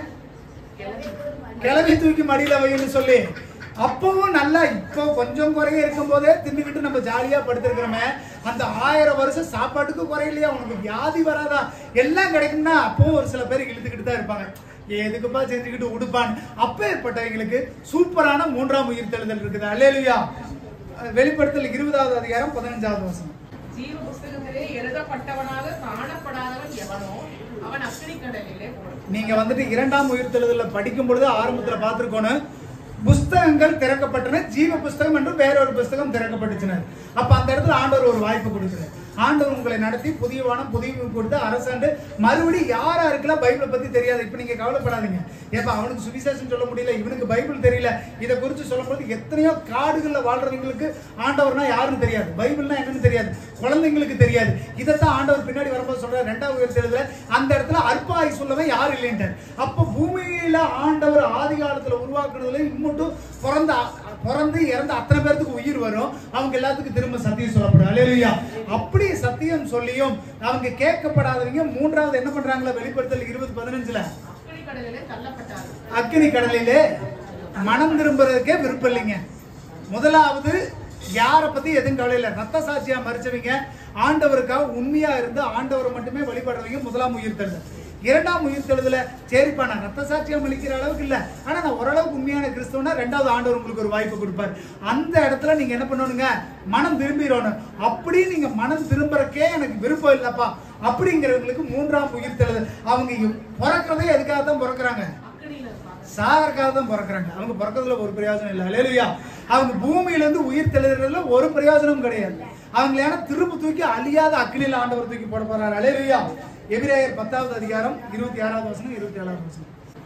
கிளவி தூக்கி மடியில வைன்னு சொல்லி அப்பவும் நல்லா இப்போ கொஞ்சம் குறைய இருக்கும் போதே தின்னுக்கிட்டு நம்ம ஜாலியா படுத்திருக்கிறோமே அந்த ஆயிரம் வருஷம் சாப்பாட்டுக்கு குறையிலையா உனக்கு வியாதி வராதா எல்லாம் கிடைக்கும்னா அப்பவும் ஒரு சில பேர் இழுத்துக்கிட்டு தான் இருப்பாங்க எதுக்குப்பா செஞ்சுக்கிட்டு உடுப்பான் அப்பேற்பட்டவங்களுக்கு சூப்பரான மூன்றாம் உயிர் தெழுதல் இருக்குது அல்லேலுயா வெளிப்படுத்தல் இருபதாவது அதிகாரம் பதினஞ்சாவது வசனம் ஜீவ புஸ்தகத்திலே எழுதப்பட்டவனாக காணப்படாதவன் எவனோ அவன் அக்கினி கடலிலே போடும் நீங்க வந்துட்டு இரண்டாம் உயிர்த்தெழுதல படிக்கும் பொழுது ஆரம்பத்துல பார்த்திருக்கோணும் புஸ்தகங்கள் திறக்கப்பட்டன ஜீவ புஸ்தகம் என்று வேறொரு புஸ்தகம் திறக்கப்பட்டுச்சுனர் அப்ப அந்த இடத்துல ஆண்டவர் ஒரு வாய்ப்பு கொடுக்குறாரு ஆண்டவர் உங்களை நடத்தி புதிய வானம் புதிய பூமி கொடுத்து அரசாண்டு மறுபடியும் யாரா இருக்கலாம் பைபிளை பத்தி தெரியாது இப்ப நீங்க கவலைப்படாதீங்க ஏப்ப அவனுக்கு சுவிசேஷம் சொல்ல முடியல இவனுக்கு பைபிள் தெரியல இதை குறித்து சொல்லும்போது எத்தனையோ காடுகள்ல வாழ்றவங்களுக்கு ஆண்டவர்னா யாருன்னு தெரியாது பைபிள்னா என்னன்னு தெரியாது குழந்தைங்களுக்கு தெரியாது இதைத்தான் ஆண்டவர் பின்னாடி வரும்போது சொல்ற ரெண்டாவது உயர்த்தெழுதுல அந்த இடத்துல அற்ப ஆயுஸ் உள்ளவன் யாரும் இல்லைன்ட்டார் அப்ப பூமியில ஆண்டவர் ஆதி காலத்துல உருவாக்குறதுல இம்மட்டும் பிறந்த பிறந்து இறந்த அத்தனை பேர்த்துக்கு உயிர் வரும் அவங்க எல்லாத்துக்கும் திரும்ப சத்தியம் சொல்லப்படும் அல்லேலூயா அப்படி சத்தியம் சொல்லியும் அவங்க கேட்கப்படாதவங்க மூன்றாவது என்ன பண்றாங்களா வெளிப்படுத்தல் இருபது பதினஞ்சுல அக்கினி கடலிலே தள்ளப்பட்டார்கள் அக்கினி கடலிலே மனம் திரும்புறதுக்கே விருப்பம் இல்லைங்க முதலாவது யாரை பத்தி எதுவும் கவலை இல்லை ரத்த சாட்சியா மறிச்சவங்க ஆண்டவருக்காக உண்மையா இருந்து ஆண்டவரை மட்டுமே வழிபடுறவங்க முதலாம் உயிர் தழுதல் இரண்டாம் உயிர் தழுதல சரிப்பா நான் ரத்த சாட்சியா மலிக்கிற அளவுக்கு இல்ல ஆனா நான் ஓரளவுக்கு உண்மையான கிறிஸ்தவனா ரெண்டாவது ஆண்டவர் உங்களுக்கு ஒரு வாய்ப்பு கொடுப்பார் அந்த இடத்துல நீங்க என்ன பண்ணணுங்க மனம் திரும்பிடணும் அப்படி நீங்க மனம் திரும்புறக்கே எனக்கு விருப்பம் இல்லப்பா அப்படிங்கிறவங்களுக்கு மூன்றாம் உயிர் தழுதல் அவங்க இங்க பிறக்கிறதே எதுக்காக தான் பிறக்கிறாங்க அக்கினியில இருப்பாங்க சாகறக்காக தான் பிறக்கிறாங்க அவங்க பிறக்கிறதுல ஒரு பிரயோஜனம் இல்லை அலேலுயா அவங்க பூமியில இருந்து உயிர் தெளிறதுல ஒரு பிரயோஜனமும் கிடையாது அவங்களை ஏன்னா திரும்ப தூக்கி அழியாத அக்கினியில் ஆண்டவர் தூக்கி போட போறாரு அலேலுயா எபிரேயர் பத்தாவது அதிகாரம் இருபத்தி ஆறாவது வசனம் இருபத்தி ஏழாவது வசனம்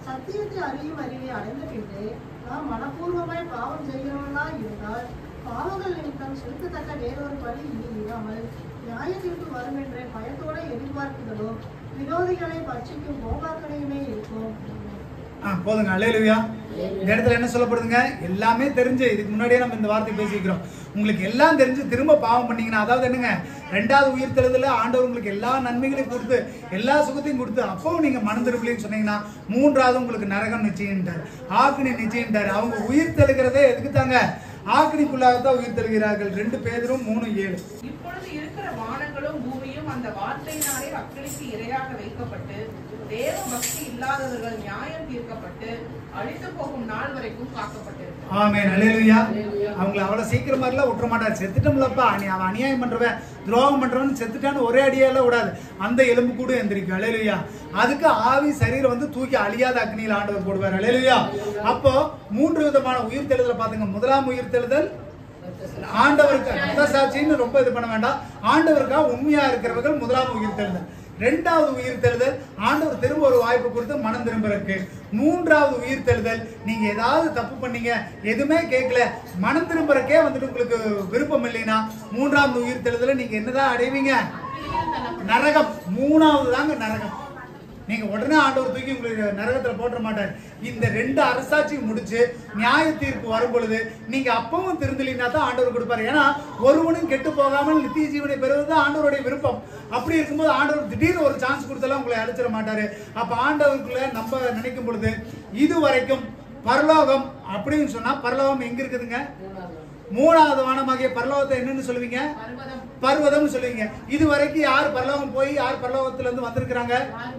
சத்தியத்தை அறியும் அறிவை அடைந்த பின்பு நாம் மனப்பூர்வமாய் பாவம் செய்கிறவர்களாய் இருந்தால் பாவங்கள் நிமித்தம் செலுத்தத்தக்க வேறொரு பலி இனி இல்லாமல் நியாய தீர்ப்பு வரும் என்ற பயத்தோட எதிர்பார்க்குதலோ விரோதிகளை பட்சிக்கும் கோபாக்களையுமே இருக்கும் ஆ போதுங்க அலையலுவியா இந்த இடத்துல என்ன சொல்லப்படுதுங்க எல்லாமே தெரிஞ்சு இதுக்கு முன்னாடியே நம்ம இந்த வார்த்தை பேசிக்கிறோம் உங்களுக்கு எல்லாம் தெரிஞ்சு திரும்ப பாவம் பண்ணீங்கன்னா அதாவது என்னங்க ரெண்டாவது உயிர் தெழுதல ஆண்டவர் உங்களுக்கு எல்லா நன்மைகளையும் கொடுத்து எல்லா சுகத்தையும் கொடுத்து அப்பவும் நீங்க மனம் திரும்பலைன்னு சொன்னீங்கன்னா மூன்றாவது உங்களுக்கு நரகம் நிச்சயம்ட்டார் ஆக்கினி நிச்சயம்ட்டார் அவங்க உயிர் தெழுகிறதே எதுக்கு தாங்க ஆக்கினிக்குள்ளாகத்தான் உயிர் தெழுகிறார்கள் ரெண்டு பேரும் மூணு ஏழு இப்பொழுது இருக்கிற வானங்களும் பூமியும் அந்த வார்த்தையினாலே அக்கினிக்கு இரையாக வைக்கப்பட்டு தேவ பக்தி இல்லாதவர்கள் நியாயம் தீர்க்கப்பட்டு அழித்து போகும் நாள் வரைக்கும் காக்கப்பட்டிருக்கிறார் ஆமென் அல்லேலூயா அவங்கள அவ்வளவு சீக்கிரம் மாதிரிலாம் விட்டுற மாட்டார் செத்துட்டோம்லப்பா நீ அவன் அநியாயம் பண்றவன் துரோகம் பண்றவன் செத்துட்டான்னு ஒரே அடியால விடாது அந்த எலும்பு கூட எந்திரிக்கும் அலையலுயா அதுக்கு ஆவி சரீரம் வந்து தூக்கி அழியாத அக்னியில் ஆண்டவர் போடுவார் அலையலுயா அப்போ மூன்று விதமான உயிர் தெழுதலை பாத்துங்க முதலாம் உயிர் தெழுதல் ஆண்டவருக்கு ரத்த சாட்சின்னு ரொம்ப இது பண்ண வேண்டாம் ஆண்டவருக்காக உண்மையா இருக்கிறவர்கள் முதலாம் உயிர் தெழுதல் ரெண்டாவது உயிர் தெழுதல் ஆண்டவர் திரும்ப ஒரு வாய்ப்பு கொடுத்து மனம் திரும்புறதுக்கு மூன்றாவது உயிர் தெழுதல் நீங்க ஏதாவது தப்பு பண்ணீங்க எதுவுமே கேட்கல மனம் திரும்புறக்கே வந்துட்டு உங்களுக்கு விருப்பம் இல்லைன்னா மூன்றாவது உயிர் தெழுதல நீங்க என்னதான் அடைவீங்க நரகம் மூணாவது தாங்க நரகம் நீங்க உடனே ஆண்டவர் தூக்கி உங்களுக்கு நரகத்துல போட்டுற மாட்டார் இந்த ரெண்டு அரசாட்சி முடிச்சு நியாய தீர்ப்பு வரும் பொழுது நீங்க அப்பவும் திருந்தலினா தான் ஆண்டவர் கொடுப்பாரு ஏன்னா ஒருவனும் கெட்டு போகாமல் நித்திய ஜீவனை பெறுவது தான் ஆண்டவருடைய விருப்பம் அப்படி இருக்கும்போது ஆண்டவர் திடீர்னு ஒரு சான்ஸ் கொடுத்தாலும் உங்களை அழைச்சிட மாட்டாரு அப்ப ஆண்டவருக்குள்ள நம்ம நினைக்கும் பொழுது இது வரைக்கும் பரலோகம் அப்படின்னு சொன்னா பரலோகம் எங்க இருக்குதுங்க மூணாவது வானமாகிய பரலோகத்தை என்னன்னு சொல்லுவீங்க பர்வதம் பர்வதம்னு சொல்லுவீங்க இது வரைக்கும் யார் பரலோகம் போய் யார் பரலோகத்துல இருந்து வந்திருக்கிறாங்க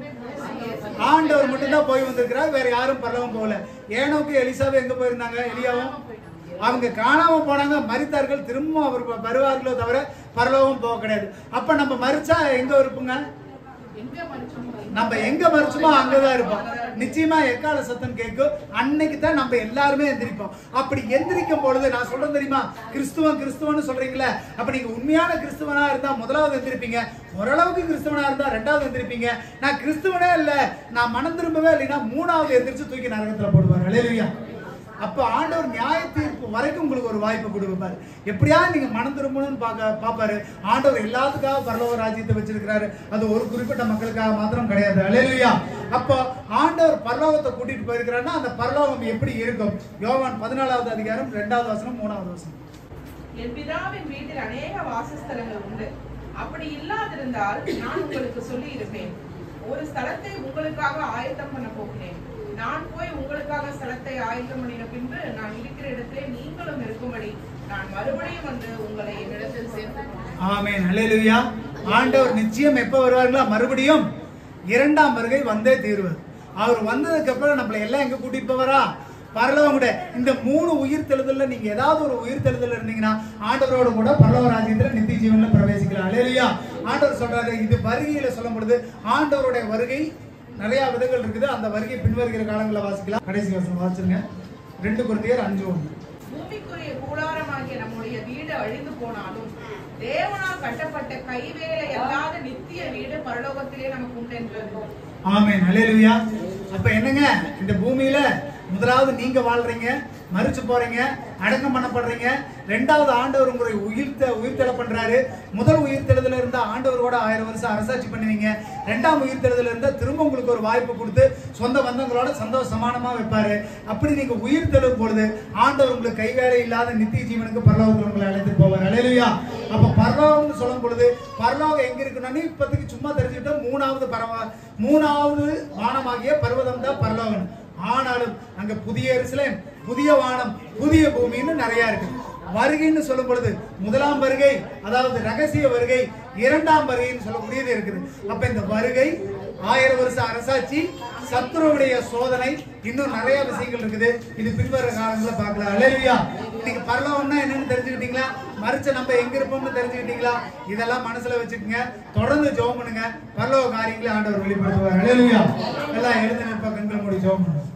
ஆண்டவர் மட்டும்தான் போய் வந்திருக்கிறார் வேற யாரும் பரலோகம் போகல ஏனோக்கு எலிசாவும் எங்க போயிருந்தாங்க எலியாவும் அவங்க காணாம போனாங்க மரித்தார்கள் திரும்ப அவர் வ- வருவார்களோ தவிர பரலோகம் போக கிடையாது அப்ப நம்ம மறிச்சா எங்க இருப்போங்க எங்க மனுஷன் நம்ம எங்க மறிச்சோமோ அங்கதான் இருப்போம் நிச்சயமா எக்கால சத்தம் கேட்கும் அன்னைக்கு தான் நம்ம எல்லாருமே எந்திரிப்போம் அப்படி எந்திரிக்கும் பொழுது நான் சொல்றேன் தெரியுமா கிறிஸ்துவன் கிறிஸ்துவன்னு சொல்றீங்களே அப்ப நீங்க உண்மையான கிறிஸ்துவனா இருந்தா முதலாவது எந்திரிப்பீங்க ஓரளவுக்கு கிறிஸ்துவனா இருந்தா ரெண்டாவது எந்திரிப்பீங்க நான் கிறிஸ்துவனே இல்ல நான் மனம் திரும்பவே இல்லைன்னா மூணாவது எந்திரிச்சு தூக்கி நரகத்துல போடுவார் அலையிலுயா அப்ப ஆண்டவர் நியாய தீர்ப்பு வரைக்கும் உங்களுக்கு ஒரு வாய்ப்பு கொடுப்பாரு எப்படியா நீங்க மனம் திரும்பணும்னு பார்க்க பார்ப்பாரு ஆண்டவர் எல்லாத்துக்காக பரலோக ராஜ்யத்தை வச்சிருக்கிறாரு அது ஒரு குறிப்பிட்ட மக்களுக்காக மாத்திரம் கிடையாது அலையிலுயா அப்போ ஆண்டவர் பரலோகத்தை கூட்டிட்டு போயிருக்கிறாருன்னா அந்த பரலோகம் எப்படி இருக்கும் யோவான் பதினாலாவது அதிகாரம் ரெண்டாவது வசனம் மூணாவது வசனம் என் பிதாவின் வீட்டில் அநேக வாசஸ்தலங்கள் உண்டு அப்படி இல்லாதிருந்தால் நான் உங்களுக்கு சொல்லி இருப்பேன் ஒரு ஸ்தலத்தை உங்களுக்காக ஆயத்தம் பண்ண போகிறேன் நான் போய் உங்களுக்காக ஸ்தலத்தை ஆயத்தம் பண்ணின பின்பு நான் இருக்கிற இடத்திலே நீங்களும் இருக்கும்படி நான் மறுபடியும் வந்து உங்களை என்னிடத்தில் சேர்த்து ஆமென் அல்லேலூயா ஆண்டவர் நிச்சயம் எப்ப வருவார்களா மறுபடியும் இரண்டாம் வருகை வந்தே தீருவார் அவர் வந்ததுக்கு அப்புறம் நம்மளை எல்லாம் எங்க கூட்டிட்டு போவாரா பரலோகம் கூட இந்த மூணு உயிர் தெழுதல்ல நீங்க ஏதாவது ஒரு உயிர் தெழுதல் இருந்தீங்கன்னா ஆண்டவரோட கூட பரலோக ராஜ்யத்துல நித்திய ஜீவன்ல பிரவேசிக்கலாம் அல்லேலூயா ஆண்டவர் சொல்றாரு இது வருகையில சொல்லும் பொழுது ஆண்டவருடைய வருகை நிறைய விதங்கள் இருக்குது அந்த வருகை பின்வருகிற காலங்களில் வாசிக்கலாம் கடைசி வருஷம் வாசிச்சிருங்க ரெண்டு குருந்தியர் அஞ்சு ஒன்று பூமிக்குரிய கூடாரமாகிய நம்முடைய வீடு அழிந்து போனாலும் தேவனால் கட்டப்பட்ட கைவேலை அல்லாத நித்திய வீடு பரலோகத்திலே நமக்கு உண்டென்றது ஆமென் ஹalleluya அப்ப என்னங்க இந்த பூமியில முதலாவது நீங்க வாழ்றீங்க மறிச்சு போறீங்க அடக்கம் பண்ணப்படுறீங்க ரெண்டாவது ஆண்டவர் உங்களை உயிர்த்த உயிர்த்தெழ பண்றாரு முதல் உயிர்த்தெழுதல இருந்தா ஆண்டவரோட ஆயிரம் வருஷம் அரசாட்சி பண்ணுவீங்க ரெண்டாம் உயிர்த்தெழுதல இருந்தா திரும்ப உங்களுக்கு ஒரு வாய்ப்பு கொடுத்து சொந்த பந்தங்களோட சந்தோஷ சமானமா வைப்பாரு அப்படி நீங்க உயிர்த்தெழும் பொழுது ஆண்டவர் உங்களுக்கு கைவேலை இல்லாத நித்திய ஜீவனுக்கு பரலோகத்தில் உங்களை அழைத்து போவார் அலையலுயா அப்ப பரலோகம்னு சொல்லும் பொழுது பரலோகம் எங்க இருக்குன்னு இப்போதைக்கு சும்மா தெரிஞ்சுக்கிட்டோம் மூணாவது பரவ மூணாவது வானமாகிய பர்வதம் தான் பரலோகம் ஆனாலும் அங்க புதிய எருசலேம் புதிய வானம் புதிய பூமின்னு நிறைய இருக்கு வருகைன்னு சொல்லும் பொழுது முதலாம் வருகை அதாவது ரகசிய வருகை இரண்டாம் வருகைன்னு சொல்லக்கூடியது இருக்குது அப்ப இந்த வருகை ஆயிரம் வருஷ அரசாட்சி சத்துருவுடைய சோதனை இன்னும் நிறைய விஷயங்கள் இருக்குது இது பின்வர காலங்கள பார்க்கலாம் அலையா இன்னைக்கு பரலோகம்னா என்னன்னு தெரிஞ்சுக்கிட்டீங்களா மறிச்ச நம்ம எங்க இருப்போம்னு தெரிஞ்சுக்கிட்டீங்களா இதெல்லாம் மனசுல வச்சுக்கோங்க தொடர்ந்து ஜெபம் பண்ணுங்க பரலோக காரியங்களை ஆண்டவர் வெளிப்படுத்துவார் அலையா எல்லாம் எழுந்து நிற்ப கண்கள் மூடி ஜெபம் பண்ணுங்க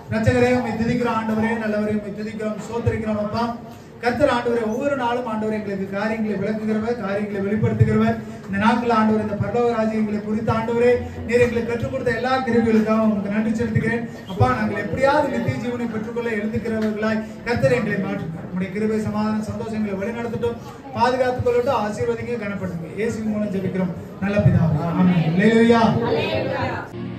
ரட்சகரே உம்மை துதிக்கிறோம் ஆண்டவரே நல்லவரே உம்மை துதிக்கிறோம் சோதரிக்கிறோம் அப்பா கர்த்தர் ஆண்டவரே ஒவ்வொரு நாளும் ஆண்டவரே எங்களுக்கு காரியங்களை விளக்குகிறவர் காரியங்களை வெளிப்படுத்துகிறவர் இந்த நாட்கள் ஆண்டவர் இந்த பரலோக ராஜ்யங்களை குறித்த ஆண்டவரே நீர் எங்களுக்கு கற்றுக் கொடுத்த எல்லா கிருவிகளுக்காக உங்களுக்கு நன்றி செலுத்துகிறேன் அப்பா நாங்கள் எப்படியாவது நித்திய ஜீவனை பெற்றுக்கொள்ள எழுதுகிறவர்களாய் கர்த்தர் எங்களை மாற்றுங்க உங்களுடைய கிருபை சமாதான சந்தோஷங்களை வழிநடத்தட்டும் பாதுகாத்துக் கொள்ளட்டும் ஆசீர்வதிங்க கனப்படுத்துங்க இயேசுவின் மூலம் ஜெபிக்கிறோம் நல்ல பிதாவே ஆமென் அல்லேலூயா